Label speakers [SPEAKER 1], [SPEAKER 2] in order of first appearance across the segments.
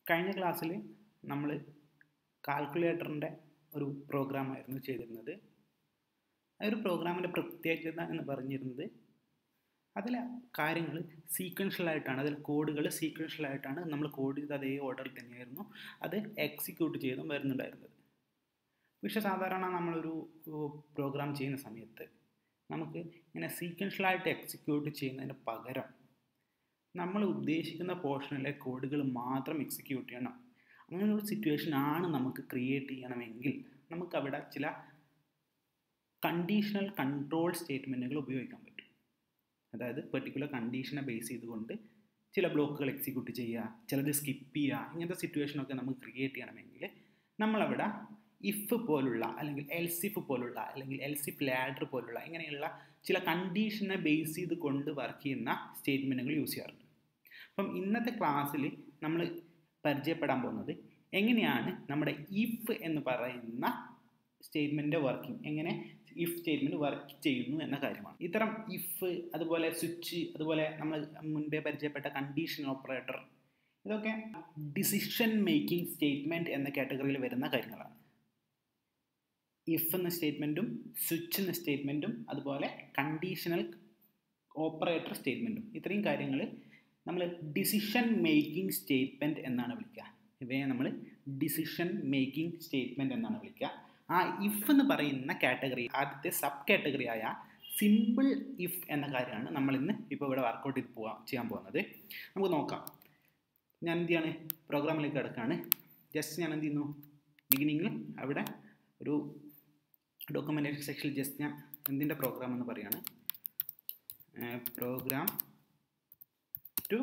[SPEAKER 1] കഴിഞ്ഞ ക്ലാസ്സിൽ നമ്മൾ കാൽക്കുലേറ്ററിൻ്റെ ഒരു പ്രോഗ്രാമായിരുന്നു ചെയ്തിരുന്നത് ആ ഒരു പ്രോഗ്രാമിൻ്റെ പ്രത്യേകത എന്ന് പറഞ്ഞിരുന്നത് അതിലെ കാര്യങ്ങൾ സീക്വൻഷ്യലായിട്ടാണ് അതിൽ കോഡുകൾ സീക്വൻഷ്യലായിട്ടാണ് നമ്മൾ കോഡ് ചെയ്ത് അതേ ഓർഡറിൽ തന്നെയായിരുന്നു അത് എക്സിക്യൂട്ട് ചെയ്തും വരുന്നുണ്ടായിരുന്നത് പക്ഷേ സാധാരണ നമ്മളൊരു പ്രോഗ്രാം ചെയ്യുന്ന സമയത്ത് നമുക്ക് ഇങ്ങനെ സീക്വൻഷ്യലായിട്ട് എക്സിക്യൂട്ട് ചെയ്യുന്നതിന് പകരം നമ്മൾ ഉദ്ദേശിക്കുന്ന പോർഷനിലെ കോഡുകൾ മാത്രം എക്സിക്യൂട്ട് ചെയ്യണം അങ്ങനെ ഒരു സിറ്റുവേഷൻ ആണ് നമുക്ക് ക്രിയേറ്റ് ചെയ്യണമെങ്കിൽ നമുക്ക് അവിടെ ചില കണ്ടീഷണൽ കൺട്രോൾ സ്റ്റേറ്റ്മെൻറ്റുകൾ ഉപയോഗിക്കാൻ പറ്റും അതായത് പെർട്ടിക്കുലർ കണ്ടീഷനെ ബേസ് ചെയ്തുകൊണ്ട് ചില ബ്ലോക്കുകൾ എക്സിക്യൂട്ട് ചെയ്യുക ചിലത് സ്കിപ്പ് ചെയ്യുക ഇങ്ങനത്തെ സിറ്റുവേഷനൊക്കെ നമുക്ക് ക്രിയേറ്റ് ചെയ്യണമെങ്കിൽ നമ്മളവിടെ ഇഫ് പോലുള്ള അല്ലെങ്കിൽ എൽസിഫ് പോലുള്ള അല്ലെങ്കിൽ എൽസിഫ് ലാഡർ പോലുള്ള ഇങ്ങനെയുള്ള ചില കണ്ടീഷനെ ബേസ് ചെയ്ത് കൊണ്ട് വർക്ക് ചെയ്യുന്ന സ്റ്റേറ്റ്മെൻറ്റുകൾ യൂസ് ചെയ്യാറുണ്ട് അപ്പം ഇന്നത്തെ ക്ലാസ്സിൽ നമ്മൾ പരിചയപ്പെടാൻ പോകുന്നത് എങ്ങനെയാണ് നമ്മുടെ ഇഫ് എന്ന് പറയുന്ന സ്റ്റേറ്റ്മെൻറ്റിൻ്റെ വർക്കിംഗ് എങ്ങനെ ഇഫ് സ്റ്റേറ്റ്മെൻറ്റ് വർക്ക് ചെയ്യുന്നു എന്ന കാര്യമാണ് ഇത്തരം ഇഫ് അതുപോലെ സ്വിച്ച് അതുപോലെ നമ്മൾ മുൻപേ പരിചയപ്പെട്ട കണ്ടീഷൻ ഓപ്പറേറ്റർ ഇതൊക്കെ ഡിസിഷൻ മേക്കിംഗ് സ്റ്റേറ്റ്മെൻറ്റ് എന്ന കാറ്റഗറിയിൽ വരുന്ന കാര്യങ്ങളാണ് ഇഫ് എന്ന സ്റ്റേറ്റ്മെൻറ്റും സ്വിച്ച് എന്ന സ്റ്റേറ്റ്മെൻറ്റും അതുപോലെ കണ്ടീഷണൽ ഓപ്പറേറ്റർ സ്റ്റേറ്റ്മെൻറ്റും ഇത്രയും കാര്യങ്ങൾ നമ്മൾ ഡിസിഷൻ മേക്കിംഗ് സ്റ്റേറ്റ്മെൻറ്റ് എന്നാണ് വിളിക്കുക ഇവയെ നമ്മൾ ഡിസിഷൻ മേക്കിംഗ് സ്റ്റേറ്റ്മെൻറ്റ് എന്നാണ് വിളിക്കുക ആ ഇഫ് എന്ന് പറയുന്ന കാറ്റഗറി ആദ്യത്തെ സബ് കാറ്റഗറി ആയ സിമ്പിൾ ഇഫ് എന്ന കാര്യമാണ് നമ്മൾ ഇന്ന് ഇപ്പോൾ ഇവിടെ വർക്കൗട്ട് ചെയ്ത് പോകാൻ ചെയ്യാൻ പോകുന്നത് നമുക്ക് നോക്കാം ഞാൻ എന്ത് ചെയ്യാണ് പ്രോഗ്രാമിലേക്ക് കിടക്കുകയാണ് ജസ്റ്റ് ഞാൻ എന്ത് ചെയ്യുന്നു ബിഗിനിങ്ങിൽ അവിടെ ഒരു ഡോക്യുമെൻറ്റേഷൻ സെക്ഷനിൽ ജസ്റ്റ് ഞാൻ എന്തിൻ്റെ പ്രോഗ്രാം എന്ന് പറയുകയാണ് program to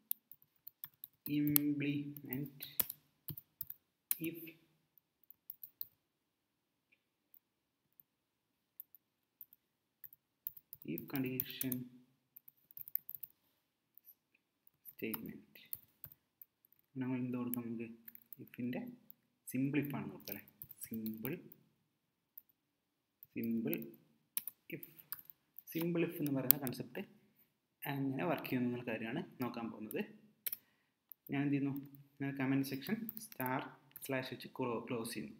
[SPEAKER 1] implement if if condition statement നമ്മൾ എന്ത് കൊടുക്കാം നമുക്ക് ഇഫിൻ്റെ സിമ്പിൾ ഇഫാണ് നോക്കുക അല്ലേ simple simple if simple if എന്ന് പറയുന്ന കൺസെപ്റ്റ് എങ്ങനെ വർക്ക് ചെയ്യുന്നു എന്നുള്ള കാര്യമാണ് നോക്കാൻ പോകുന്നത് ഞാൻ എന്ത് ചെയ്യുന്നു ഞാൻ കമൻറ്റ് സെക്ഷൻ സ്റ്റാർ സ്ലാഷ് വെച്ച് ക്ലോസ് ചെയ്യുന്നു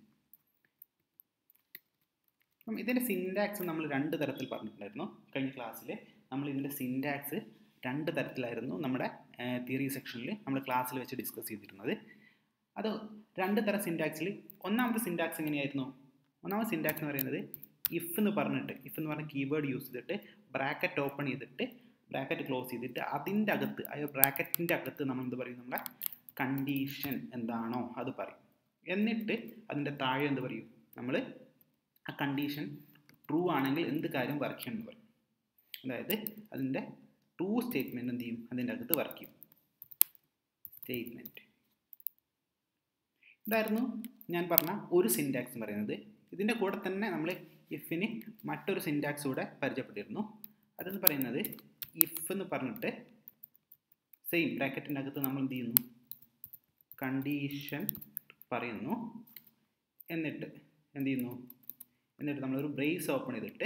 [SPEAKER 1] അപ്പം ഇതിൻ്റെ സിൻറ്റാക്സ് നമ്മൾ രണ്ട് തരത്തിൽ പറഞ്ഞിട്ടുണ്ടായിരുന്നു കഴിഞ്ഞ ക്ലാസ്സിൽ നമ്മൾ ഇതിൻ്റെ സിൻറ്റാക്സ് രണ്ട് തരത്തിലായിരുന്നു നമ്മുടെ തിയറി സെക്ഷനിൽ നമ്മൾ ക്ലാസ്സിൽ വെച്ച് ഡിസ്കസ് ചെയ്തിരുന്നത് അത് രണ്ട് തരം സിൻറ്റാക്സിൽ ഒന്നാമത്തെ സിൻറ്റാക്സ് എങ്ങനെയായിരുന്നു ഒന്നാമത്തെ സിൻറ്റാക്സ് എന്ന് പറയുന്നത് ഇഫ് എന്ന് പറഞ്ഞിട്ട് ഇഫ് എന്ന് പറഞ്ഞ കീവേഡ് യൂസ് ചെയ്തിട്ട് ബ്രാക്കറ്റ് ഓപ്പൺ ചെയ്തിട്ട് ബ്രാക്കറ്റ് ക്ലോസ് ചെയ്തിട്ട് അതിൻ്റെ അകത്ത് ആ ബ്രാക്കറ്റിൻ്റെ അകത്ത് നമ്മൾ എന്ത് പറയും നമ്മുടെ കണ്ടീഷൻ എന്താണോ അത് പറയും എന്നിട്ട് അതിൻ്റെ താഴെ എന്ത് പറയും നമ്മൾ ആ കണ്ടീഷൻ ട്രൂ ആണെങ്കിൽ എന്ത് കാര്യം വർക്ക് ചെയ്യണമെന്ന് പറയും അതായത് അതിൻ്റെ ട്രൂ സ്റ്റേറ്റ്മെൻറ്റ് എന്ത് ചെയ്യും അതിൻ്റെ അകത്ത് വർക്ക് ചെയ്യും സ്റ്റേറ്റ്മെൻറ്റ് ഇതായിരുന്നു ഞാൻ പറഞ്ഞ ഒരു സിൻറ്റാക്സ് എന്ന് പറയുന്നത് ഇതിൻ്റെ കൂടെ തന്നെ നമ്മൾ ഇഫിന് മറ്റൊരു സിൻറ്റാക്സ് കൂടെ പരിചയപ്പെട്ടിരുന്നു അതെന്ന് പറയുന്നത് ഇഫ് എന്ന് പറഞ്ഞിട്ട് സെയിം ബ്രാക്കറ്റിൻ്റെ അകത്ത് നമ്മൾ എന്ത് ചെയ്യുന്നു കണ്ടീഷൻ പറയുന്നു എന്നിട്ട് എന്ത് ചെയ്യുന്നു എന്നിട്ട് നമ്മളൊരു ബ്രേസ് ഓപ്പൺ ചെയ്തിട്ട്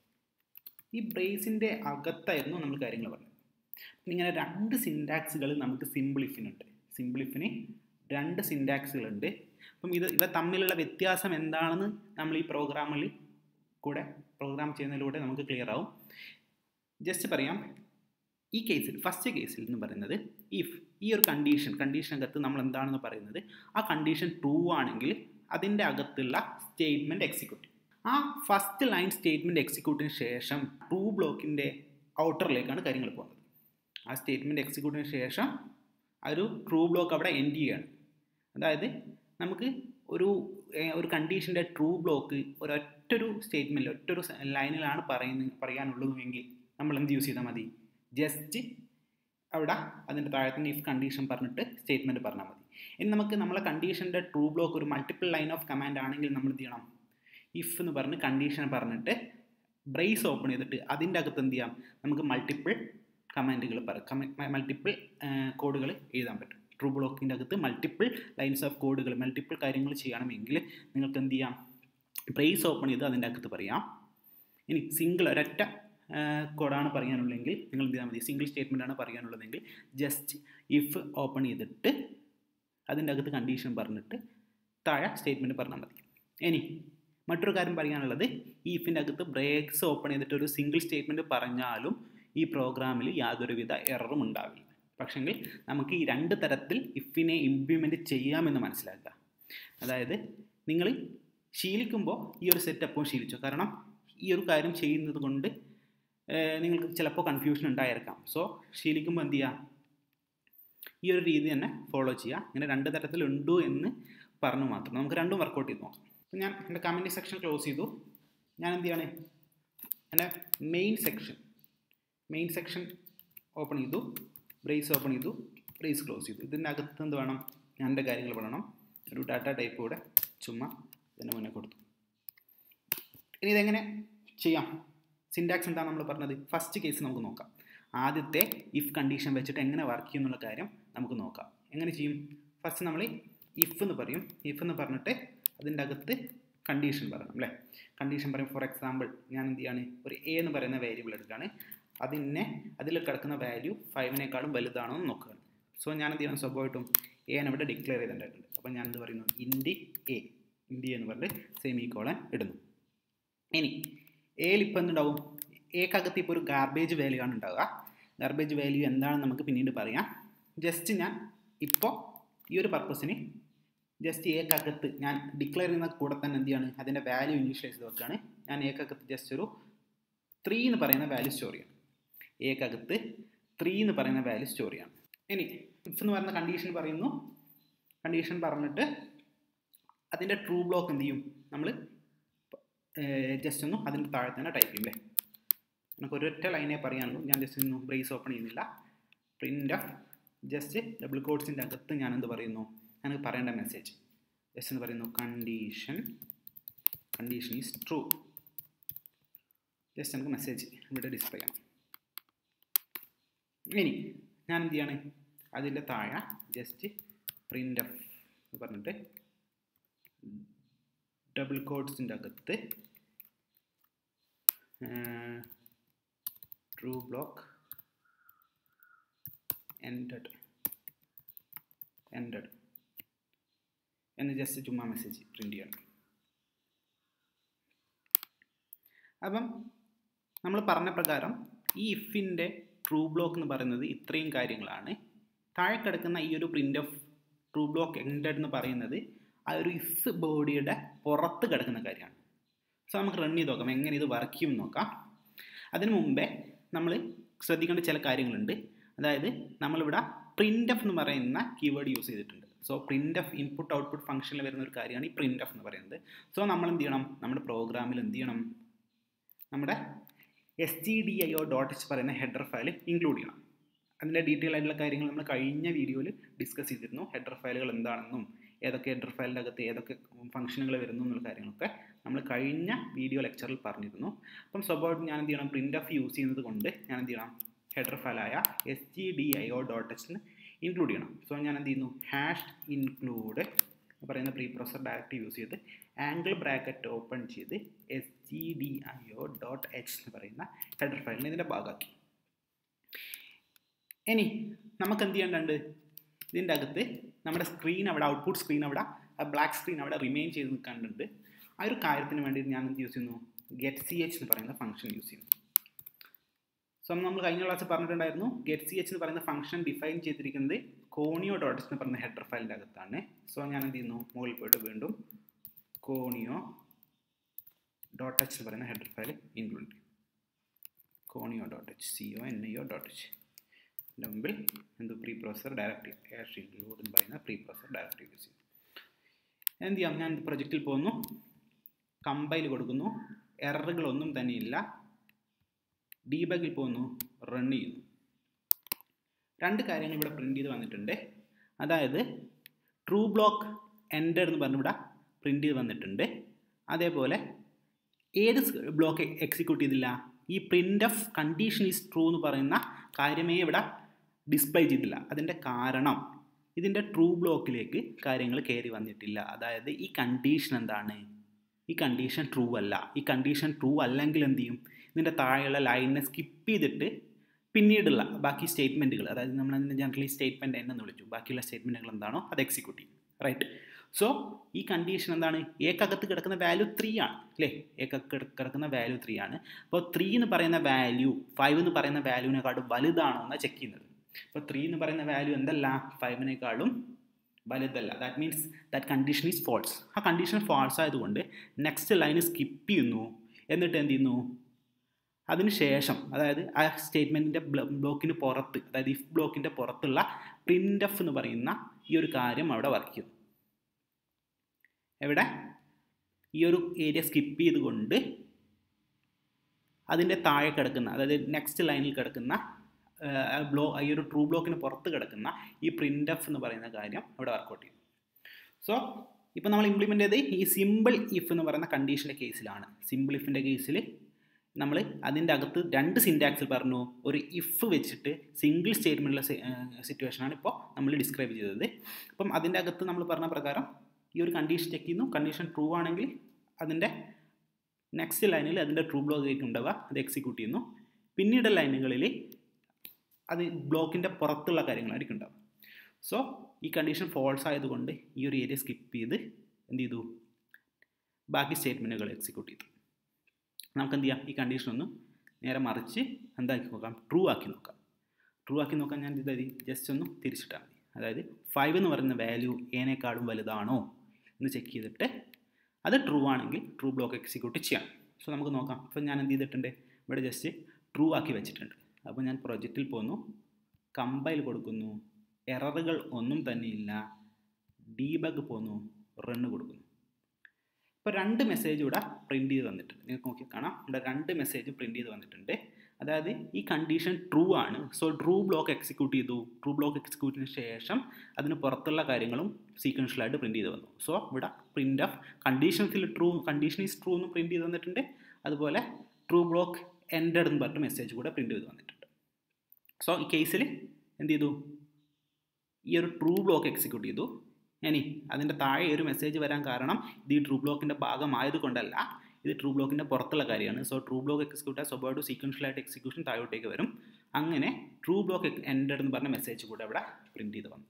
[SPEAKER 1] ഈ ബ്രേസിൻ്റെ അകത്തായിരുന്നു നമ്മൾ കാര്യങ്ങൾ പറഞ്ഞത് ഇങ്ങനെ രണ്ട് സിൻറ്റാക്സുകൾ നമുക്ക് സിമ്പിളിഫിനുണ്ട് സിമ്പിളിഫിന് രണ്ട് സിൻറ്റാക്സുകളുണ്ട് അപ്പം ഇത് ഇവ തമ്മിലുള്ള വ്യത്യാസം എന്താണെന്ന് നമ്മൾ ഈ പ്രോഗ്രാമിൽ കൂടെ പ്രോഗ്രാം ചെയ്യുന്നതിലൂടെ നമുക്ക് ക്ലിയർ ആവും ജസ്റ്റ് പറയാം ഈ കേസിൽ ഫസ്റ്റ് കേസിൽ എന്ന് പറയുന്നത് ഇഫ് ഈ ഒരു കണ്ടീഷൻ കണ്ടീഷനകത്ത് നമ്മൾ എന്താണെന്ന് പറയുന്നത് ആ കണ്ടീഷൻ ട്രൂ ആണെങ്കിൽ അതിൻ്റെ അകത്തുള്ള സ്റ്റേറ്റ്മെൻറ്റ് എക്സിക്യൂട്ട് ആ ഫസ്റ്റ് ലൈൻ സ്റ്റേറ്റ്മെൻറ്റ് എക്സിക്യൂട്ടിന് ശേഷം ട്രൂ ബ്ലോക്കിൻ്റെ ഔട്ടറിലേക്കാണ് കാര്യങ്ങൾ പോകുന്നത് ആ സ്റ്റേറ്റ്മെൻറ്റ് എക്സിക്യൂട്ടിന് ശേഷം ആ ഒരു ട്രൂ ബ്ലോക്ക് അവിടെ എൻഡ് ചെയ്യുകയാണ് അതായത് നമുക്ക് ഒരു ഒരു കണ്ടീഷൻ്റെ ട്രൂ ബ്ലോക്ക് ഒരൊറ്റൊരു സ്റ്റേറ്റ്മെൻറ്റിൽ ഒറ്റൊരു ലൈനിലാണ് പറയുന്ന പറയാനുള്ളതുവെങ്കിൽ നമ്മൾ എന്ത് യൂസ് ചെയ്താൽ മതി ജസ്റ്റ് അവിടെ അതിൻ്റെ താഴത്തിന് ഇഫ് കണ്ടീഷൻ പറഞ്ഞിട്ട് സ്റ്റേറ്റ്മെൻറ്റ് പറഞ്ഞാൽ മതി ഇനി നമുക്ക് നമ്മളെ കണ്ടീഷൻ്റെ ട്രൂ ബ്ലോക്ക് ഒരു മൾട്ടിപ്പിൾ ലൈൻ ഓഫ് കമാൻഡ് ആണെങ്കിൽ നമ്മൾ എന്ത് ചെയ്യണം ഇഫ് എന്ന് പറഞ്ഞ് കണ്ടീഷൻ പറഞ്ഞിട്ട് ബ്രേസ് ഓപ്പൺ ചെയ്തിട്ട് അതിൻ്റെ അകത്ത് എന്ത് ചെയ്യാം നമുക്ക് മൾട്ടിപ്പിൾ കമാൻഡുകൾ മൾട്ടിപ്പിൾ കോഡുകൾ എഴുതാൻ പറ്റും ട്രൂ ബ്ലോക്കിൻ്റെ അകത്ത് മൾട്ടിപ്പിൾ ലൈൻസ് ഓഫ് കോഡുകൾ മൾട്ടിപ്പിൾ കാര്യങ്ങൾ ചെയ്യണമെങ്കിൽ നിങ്ങൾക്ക് എന്ത് ചെയ്യാം ബ്രേസ് ഓപ്പൺ ചെയ്ത് അതിൻ്റെ അകത്ത് പറയാം ഇനി സിംഗിൾ ഒരൊറ്റ കോഡാണ് പറയാനുള്ളതെങ്കിൽ നിങ്ങൾ എന്ത് ചെയ്താൽ മതി സിംഗിൾ സ്റ്റേറ്റ്മെൻ്റ് ആണ് പറയാനുള്ളതെങ്കിൽ ജസ്റ്റ് ഇഫ് ഓപ്പൺ ചെയ്തിട്ട് അതിൻ്റെ അകത്ത് കണ്ടീഷൻ പറഞ്ഞിട്ട് താഴെ സ്റ്റേറ്റ്മെൻറ്റ് പറഞ്ഞാൽ മതി ഇനി മറ്റൊരു കാര്യം പറയാനുള്ളത് ഈ ഇഫിൻ്റെ അകത്ത് ബ്രേക്സ് ഓപ്പൺ ചെയ്തിട്ട് ഒരു സിംഗിൾ സ്റ്റേറ്റ്മെൻറ്റ് പറഞ്ഞാലും ഈ പ്രോഗ്രാമിൽ യാതൊരുവിധ എററും ഉണ്ടാവില്ല പക്ഷെങ്കിൽ നമുക്ക് ഈ രണ്ട് തരത്തിൽ ഇഫിനെ ഇംപ്ലിമെൻറ്റ് ചെയ്യാമെന്ന് മനസ്സിലാക്കുക അതായത് നിങ്ങൾ ശീലിക്കുമ്പോൾ ഈ ഒരു സെറ്റ് എപ്പോൾ ശീലിച്ചു കാരണം ഈ ഒരു കാര്യം ചെയ്യുന്നത് കൊണ്ട് നിങ്ങൾക്ക് ചിലപ്പോൾ കൺഫ്യൂഷൻ ഉണ്ടായിരിക്കാം സോ ശീലിക്കുമ്പോൾ എന്ത് ചെയ്യുക ഈ ഒരു രീതി തന്നെ ഫോളോ ചെയ്യുക ഇങ്ങനെ രണ്ട് തരത്തിലുണ്ടോ എന്ന് പറഞ്ഞു മാത്രം നമുക്ക് രണ്ടും വർക്കൗട്ട് ചെയ്ത് നോക്കാം അപ്പോൾ ഞാൻ എൻ്റെ കമൻറ്റ് സെക്ഷൻ ക്ലോസ് ചെയ്തു ഞാൻ എന്ത് ചെയ്യാണ് എൻ്റെ main section main section open ചെയ്തു ബ്രേസ് ഓപ്പൺ ചെയ്തു ബ്രേസ് ക്ലോസ് ചെയ്തു ഇതിൻ്റെ അകത്ത് എന്ത് വേണം ഞാൻ എൻ്റെ കാര്യങ്ങൾ പറയണം ഒരു ഡാറ്റ ടൈപ്പ് കൂടെ ചുമ്മാ ഇതിന് മുന്നേ കൊടുത്തു ഇനി ഇതെങ്ങനെ ചെയ്യാം സിൻറ്റാക്സ് എന്താണ് നമ്മൾ പറഞ്ഞത് ഫസ്റ്റ് കേസ് നമുക്ക് നോക്കാം ആദ്യത്തെ ഇഫ് കണ്ടീഷൻ വെച്ചിട്ട് എങ്ങനെ വർക്ക് ചെയ്യും എന്നുള്ള കാര്യം നമുക്ക് നോക്കാം എങ്ങനെ ചെയ്യും ഫസ്റ്റ് നമ്മൾ ഇഫ് എന്ന് പറയും ഇഫ് എന്ന് പറഞ്ഞിട്ട് അതിൻ്റെ അകത്ത് കണ്ടീഷൻ പറയണം അല്ലേ കണ്ടീഷൻ പറയും ഫോർ എക്സാമ്പിൾ ഞാൻ എന്ത് ചെയ്യാണ് ഒരു എ എന്ന് പറയുന്ന വേരിയബിൾ എടുക്കുകയാണ് അതിനെ അതിൽ കിടക്കുന്ന വാല്യൂ ഫൈവിനേക്കാളും വലുതാണോ എന്ന് നോക്കുകയാണ് സോ ഞാൻ എന്ത് ചെയ്യണം സ്വാഭാവികമായിട്ടും എ ആണ് ഇവിടെ ഡിക്ലെയർ ചെയ്തിട്ടുണ്ടായിട്ടുണ്ട് അപ്പോൾ ഞാൻ എന്ത് പറയുന്നു ഇൻഡി എ ഇൻഡി എന്ന് പറഞ്ഞിട്ട് സെമി കോളൻ ഇടുന്നു ഇനി എയിൽ ഇപ്പോൾ എന്തുണ്ടാവും എക്കകത്ത് ഇപ്പോൾ ഒരു ഗാർബേജ് വാല്യൂ ആണ് ഉണ്ടാവുക ഗാർബേജ് വാല്യൂ എന്താണെന്ന് നമുക്ക് പിന്നീട് പറയാം ജസ്റ്റ് ഞാൻ ഇപ്പോൾ ഈ ഒരു പർപ്പസിന് ജസ്റ്റ് ഏക്കകത്ത് ഞാൻ ഡിക്ലെയർ ചെയ്യുന്ന കൂടെ തന്നെ എന്ത് ചെയ്യാണ് അതിൻ്റെ വാല്യൂ ഇനീഷ്യലൈസ് ചെയ്ത് വെക്കുകയാണ് ഞാൻ ഏക്കകത്ത് ജസ്റ്റ് ഒരു ത്രീ എന്ന് പറയുന്ന വാല്യൂ സ്റ്റോർ ചെയ്യണം ഏക്കകത്ത് ത്രീ എന്ന് പറയുന്ന വാല്യൂ സ്റ്റോർ ചെയ്യണം ഇനി ഇഫ് എന്ന് പറയുന്ന കണ്ടീഷൻ പറയുന്നു കണ്ടീഷൻ പറഞ്ഞിട്ട് അതിൻ്റെ ട്രൂ ബ്ലോക്ക് എന്ത് ചെയ്യും നമ്മൾ ജസ്റ്റ് ഒന്ന് അതിൻ്റെ താഴെ തന്നെ ടൈപ്പ് ചെയ്യും അല്ലേ നമുക്ക് ഒരൊറ്റ ലൈനേ പറയാനുള്ളൂ ഞാൻ ജസ്റ്റ് ഒന്ന് ബ്രേസ് ഓപ്പൺ ചെയ്യുന്നില്ല പ്രിൻ്റ് ഓഫ് ജസ്റ്റ് ഡബിൾ കോഡ്സിൻ്റെ അകത്ത് ഞാൻ എന്ത് പറയുന്നു എനിക്ക് പറയേണ്ട മെസ്സേജ് ജസ്റ്റ് എന്ന് പറയുന്നു condition condition is true just നമുക്ക് മെസ്സേജ് ഇവിടെ ഡിസ്പ്ലേ ചെയ്യണം ഇനി ഞാൻ എന്ത് ചെയ്യാണ് അതിൻ്റെ താഴെ ജസ്റ്റ് പ്രിൻ്റ് എഫ് എന്ന് പറഞ്ഞിട്ട് ഡബിൾ കോഡ്സിൻ്റെ അകത്ത് ട്രൂ ബ്ലോക്ക് എൻഡഡ് എൻഡഡ് എന്ന് ജസ്റ്റ് ചുമ്മാ മെസ്സേജ് പ്രിൻ്റ് ചെയ്യണം അപ്പം നമ്മൾ പറഞ്ഞ പ്രകാരം ഈ ഇഫിൻ്റെ ട്രൂ ബ്ലോക്ക് എന്ന് പറയുന്നത് ഇത്രയും കാര്യങ്ങളാണ് താഴെ കിടക്കുന്ന ഈ ഒരു print of true block ended എന്ന് പറയുന്നത് ആ ഒരു ഇഫ് ബോഡിയുടെ പുറത്ത് കിടക്കുന്ന കാര്യമാണ് സോ നമുക്ക് റൺ ചെയ്ത് നോക്കാം എങ്ങനെ ഇത് വർക്ക് ചെയ്യും നോക്കാം അതിനു മുമ്പേ നമ്മൾ ശ്രദ്ധിക്കേണ്ട ചില കാര്യങ്ങളുണ്ട് അതായത് നമ്മളിവിടെ പ്രിൻ്റ് എഫ് എന്ന് പറയുന്ന കീവേഡ് യൂസ് ചെയ്തിട്ടുണ്ട് so print F input output ഫംഗ്ഷനിൽ വരുന്ന ഒരു കാര്യമാണ് ഈ പ്രിൻ്റ് എഫ് എന്ന് പറയുന്നത് സോ നമ്മൾ എന്ത് ചെയ്യണം നമ്മുടെ പ്രോഗ്രാമിൽ എന്ത് ചെയ്യണം നമ്മുടെ S T D I O dot H പറയുന്ന ഹെഡർ ഫയൽ ഇൻക്ലൂഡ് ചെയ്യണം അതിൻ്റെ ഡീറ്റെയിൽ ആയിട്ടുള്ള കാര്യങ്ങൾ നമ്മൾ കഴിഞ്ഞ വീഡിയോയിൽ ഡിസ്കസ് ചെയ്തിരുന്നു ഹെഡർ ഫയലുകൾ എന്താണെന്നും ഏതൊക്കെ ഹെഡർ ഫയലിൻ്റെ അകത്ത് ഏതൊക്കെ ഫംഗ്ഷനുകൾ വരുന്നു എന്നുള്ള കാര്യങ്ങളൊക്കെ നമ്മൾ കഴിഞ്ഞ വീഡിയോ ലെക്ചറിൽ പറഞ്ഞിരുന്നു അപ്പം സ്വാഭാവികമായിട്ടും ഞാൻ എന്ത് ചെയ്യണം പ്രിൻ്റ് ഓഫ് യൂസ് ചെയ്യുന്നത് കൊണ്ട് ഞാൻ എന്ത് ചെയ്യണം ഹെഡർ ഫയലായ S G D I O dot H include ചെയ്യണം സോ ഞാൻ എന്ത് ചെയ്യുന്നു ഹാഷ് ഇൻക്ലൂഡ് പറയുന്ന പ്രീ പ്രോസർ ഡയറക്റ്റ് യൂസ് ചെയ്ത് ആംഗിൾ ബ്രാക്കറ്റ് ഓപ്പൺ ചെയ്ത് S G D I O dot H എന്ന് പറയുന്ന ഹെഡർ ഫയലിനെ ഇതിൻ്റെ ഭാഗമാക്കി ഇനി നമുക്ക് എന്ത് ചെയ്യേണ്ടതുണ്ട് ഇതിൻ്റെ അകത്ത് നമ്മുടെ സ്ക്രീൻ അവിടെ ഔട്ട്പുട്ട് സ്ക്രീൻ അവിടെ ആ ബ്ലാക്ക് സ്ക്രീൻ അവിടെ റിമെയിൻ ചെയ്ത് നിൽക്കാനുണ്ട് ആ ഒരു കാര്യത്തിന് വേണ്ടി ഞാൻ എന്ത് യൂസ് ചെയ്യുന്നു ഗെറ്റ് സി എച്ച് എന്ന് പറയുന്ന ഫംഗ്ഷൻ യൂസ് ചെയ്യുന്നു സോ നമ്മൾ കഴിഞ്ഞ ക്ലാസ്സിൽ പറഞ്ഞിട്ടുണ്ടായിരുന്നു ഗെറ്റ് സി എച്ച് എന്ന് പറയുന്ന ഫംഗ്ഷൻ ഡിഫൈൻ ചെയ്തിരിക്കുന്നത് കോണിയോ ഡോട്ട് എന്ന് പറയുന്ന ഹെഡർ ഫയലിൻ്റെ അകത്താണ് സോ ഞാൻ എന്ത് ചെയ്യുന്നു മുകളിൽ പോയിട്ട് വീണ്ടും കോണിയോ ഡോട്ട് എച്ച് എന്ന് പറയുന്ന ഹെഡർ ഫയൽ ഇൻക്ലൂഡ് ചെയ്യും conio dot H C O N I O dot H ഇതിൻ്റെ മുമ്പിൽ എന്ത് preprocessor directive hash include എന്ന് പറയുന്ന പ്രീ പ്രോസർ ഡയറക്റ്റീവ് യൂസ് ചെയ്യും എന്ത് ചെയ്യാം ഞാൻ പ്രൊജക്റ്റിൽ പോകുന്നു കമ്പൈൽ കൊടുക്കുന്നു എററുകളൊന്നും തന്നെ ഇല്ല ഡീബഗിൽ പോകുന്നു റൺ ചെയ്യുന്നു രണ്ട് കാര്യങ്ങൾ ഇവിടെ പ്രിൻ്റ് ചെയ്ത് വന്നിട്ടുണ്ട് അതായത് ട്രൂ ബ്ലോക്ക് എൻ്റർ എന്ന് പറഞ്ഞ് ഇവിടെ പ്രിൻ്റ് ചെയ്ത് വന്നിട്ടുണ്ട് അതേപോലെ ഏത് ബ്ലോക്ക് എക്സിക്യൂട്ട് ചെയ്തില്ല ഈ print of condition is true എന്ന് പറയുന്ന കാര്യമേ ഇവിടെ ഡിസ്പ്ലേ ചെയ്തില്ല അതിൻ്റെ കാരണം ഇതിൻ്റെ ട്രൂ ബ്ലോക്കിലേക്ക് കാര്യങ്ങൾ കയറി വന്നിട്ടില്ല അതായത് ഈ കണ്ടീഷൻ എന്താണ് ഈ കണ്ടീഷൻ ട്രൂ അല്ല ഈ കണ്ടീഷൻ ട്രൂ അല്ലെങ്കിൽ എന്ത് ചെയ്യും ഇതിൻ്റെ താഴെയുള്ള ലൈനിനെ സ്കിപ്പ് ചെയ്തിട്ട് പിന്നീടുള്ള ബാക്കി സ്റ്റേറ്റ്മെൻറ്റുകൾ അതായത് നമ്മൾ അതിനെ ജനറലി സ്റ്റേറ്റ്മെൻറ്റ് എന്നെന്ന് വിളിച്ചു ബാക്കിയുള്ള സ്റ്റേറ്റ്മെൻറ്റുകൾ എന്താണോ അത് എക്സിക്യൂട്ട് ചെയ്യും റൈറ്റ് സോ ഈ കണ്ടീഷൻ എന്താണ് ഏക്കകത്ത് കിടക്കുന്ന വാല്യൂ ത്രീ ആണ് അല്ലേ ഏക്കകത്ത് കിടക്കുന്ന വാല്യൂ ത്രീ ആണ് അപ്പോൾ ത്രീ എന്ന് പറയുന്ന വാല്യൂ ഫൈവ് എന്ന് പറയുന്ന വാല്യൂവിനെക്കാളും വലുതാണോ എന്നാണ് ചെക്ക് ചെയ്യുന്നത് അപ്പോൾ ത്രീ എന്ന് പറയുന്ന വാല്യൂ എന്തല്ല ഫൈവിനേക്കാളും വലുതല്ല that means that condition is false ആ കണ്ടീഷൻ ഫോൾസ് ആയതുകൊണ്ട് നെക്സ്റ്റ് ലൈൻ സ്കിപ്പ് ചെയ്യുന്നു എന്നിട്ട് എന്ത് ചെയ്യുന്നു അതിനുശേഷം അതായത് ആ സ്റ്റേറ്റ്മെൻറ്റിൻ്റെ ബ്ലോക്കിന് പുറത്ത് അതായത് ഇഫ് ബ്ലോക്കിൻ്റെ പുറത്തുള്ള പ്രിൻ്റ് എഫ് എന്ന് പറയുന്ന ഈ ഒരു കാര്യം അവിടെ വർക്ക് ചെയ്യുന്നു എവിടെ ഈ ഒരു ഏരിയ സ്കിപ്പ് ചെയ്തുകൊണ്ട് അതിൻ്റെ താഴെ കിടക്കുന്ന അതായത് നെക്സ്റ്റ് ലൈനിൽ കിടക്കുന്ന ബ്ലോ ഈ ഒരു ട്രൂ ബ്ലോക്കിന് പുറത്ത് കിടക്കുന്ന ഈ പ്രിൻ്റ് എഫ് എന്ന് പറയുന്ന കാര്യം അവിടെ വർക്കൗട്ട് ചെയ്യും സോ ഇപ്പോൾ നമ്മൾ ഇംപ്ലിമെൻ്റ് ചെയ്ത് ഈ സിമ്പിൾ ഇഫ് എന്ന് പറയുന്ന കണ്ടീഷൻ്റെ കേസിലാണ് സിമ്പിൾ ഇഫിൻ്റെ കേസിൽ നമ്മൾ അതിൻ്റെ അകത്ത് രണ്ട് സിൻറ്റാക്സിൽ പറഞ്ഞു ഒരു ഇഫ് വെച്ചിട്ട് സിംഗിൾ സ്റ്റേറ്റ്മെൻറ്റുള്ള സിറ്റുവേഷനാണ് ഇപ്പോൾ നമ്മൾ ഡിസ്ക്രൈബ് ചെയ്തത് അപ്പം അതിൻ്റെ അകത്ത് നമ്മൾ പറഞ്ഞ പ്രകാരം ഈ ഒരു കണ്ടീഷൻ ചെക്ക് ചെയ്യുന്നു കണ്ടീഷൻ ട്രൂ ആണെങ്കിൽ അതിൻ്റെ നെക്സ്റ്റ് ലൈനിൽ അതിൻ്റെ ട്രൂ ബ്ലോക്ക് ആയിട്ട് ഉണ്ടാവുക അത് എക്സിക്യൂട്ട് ചെയ്യുന്നു പിന്നീട് ലൈനുകളിൽ അത് ബ്ലോക്കിൻ്റെ പുറത്തുള്ള കാര്യങ്ങളായിരിക്കും ഉണ്ടാവുക സോ ഈ കണ്ടീഷൻ ഫോൾസ് ആയതുകൊണ്ട് ഈ ഒരു ഏരിയ സ്കിപ്പ് ചെയ്ത് എന്ത് ചെയ്തു ബാക്കി സ്റ്റേറ്റ്മെൻറ്റുകൾ എക്സിക്യൂട്ട് ചെയ്തു നമുക്ക് എന്ത് ചെയ്യാം ഈ കണ്ടീഷൻ ഒന്ന് നേരെ മറിച്ച് എന്താക്കി നോക്കാം ട്രൂ ആക്കി നോക്കാം ട്രൂ ആക്കി നോക്കാൻ ഞാൻ ഇത് ജസ്റ്റ് ഒന്ന് തിരിച്ചിട്ടാൽ മതി അതായത് ഫൈവ് എന്ന് പറയുന്ന വാല്യൂ ഏനേക്കാളും വലുതാണോ എന്ന് ചെക്ക് ചെയ്തിട്ട് അത് ട്രൂ ആണെങ്കിൽ ട്രൂ ബ്ലോക്ക് എക്സിക്യൂട്ട് ചെയ്യാം സോ നമുക്ക് നോക്കാം ഇപ്പോൾ ഞാൻ എന്ത് ചെയ്തിട്ടുണ്ട് ഇവിടെ ജസ്റ്റ് ട്രൂ ആക്കി വെച്ചിട്ടുണ്ട് അപ്പോൾ ഞാൻ പ്രൊജക്റ്റിൽ പോന്നു കമ്പൈൽ കൊടുക്കുന്നു എററുകൾ ഒന്നും തന്നെ ഇല്ല ഡീബഗ് പോന്നു റണ്ണ് കൊടുക്കുന്നു ഇപ്പോൾ രണ്ട് മെസ്സേജ് ഇവിടെ പ്രിൻറ്റ് ചെയ്ത് വന്നിട്ടുണ്ട് നിങ്ങൾക്ക് നോക്കി കാണാം ഇവിടെ രണ്ട് മെസ്സേജ് പ്രിൻറ്റ് ചെയ്ത് വന്നിട്ടുണ്ട് അതായത് ഈ കണ്ടീഷൻ ട്രൂ ആണ് സോ ട്രൂ ബ്ലോക്ക് എക്സിക്യൂട്ട് ചെയ്തു ട്രൂ ബ്ലോക്ക് എക്സിക്യൂട്ടിന് ശേഷം അതിന് പുറത്തുള്ള കാര്യങ്ങളും സീക്വൻഷ്യലായിട്ട് പ്രിൻറ്റ് ചെയ്ത് വന്നു സോ ഇവിടെ പ്രിൻ്റ് ഓഫ് കണ്ടീഷൻസിൽ ട്രൂ കണ്ടീഷൻ ഈസ് ട്രൂ എന്ന് പ്രിൻറ്റ് ചെയ്ത് വന്നിട്ടുണ്ട് അതുപോലെ ട്രൂ ബ്ലോക്ക് എൻഡഡ് എന്ന് പറഞ്ഞിട്ട് മെസ്സേജ് കൂടെ പ്രിൻറ്റ് ചെയ്ത് വന്നിട്ടുണ്ട് സോ ഈ കേസിൽ എന്ത് ചെയ്തു ഈ ഒരു ട്രൂ ബ്ലോക്ക് എക്സിക്യൂട്ട് ചെയ്തു ഇനി അതിൻ്റെ താഴെ ഒരു മെസ്സേജ് വരാൻ കാരണം ഇത് ഈ ട്രൂ ബ്ലോക്കിൻ്റെ ഭാഗമായത് കൊണ്ടല്ല ഇത് ട്രൂ ബ്ലോക്കിൻ്റെ പുറത്തുള്ള കാര്യമാണ് so true block execute as about സീക്വൻഷ്യലായിട്ട് എക്സിക്യൂഷൻ താഴോട്ടേക്ക് വരും അങ്ങനെ ട്രൂ ബ്ലോക്ക് എൻഡഡ് എന്ന് പറഞ്ഞ മെസ്സേജ് കൂടെ ഇവിടെ പ്രിൻറ്റ് ചെയ്ത് വന്നു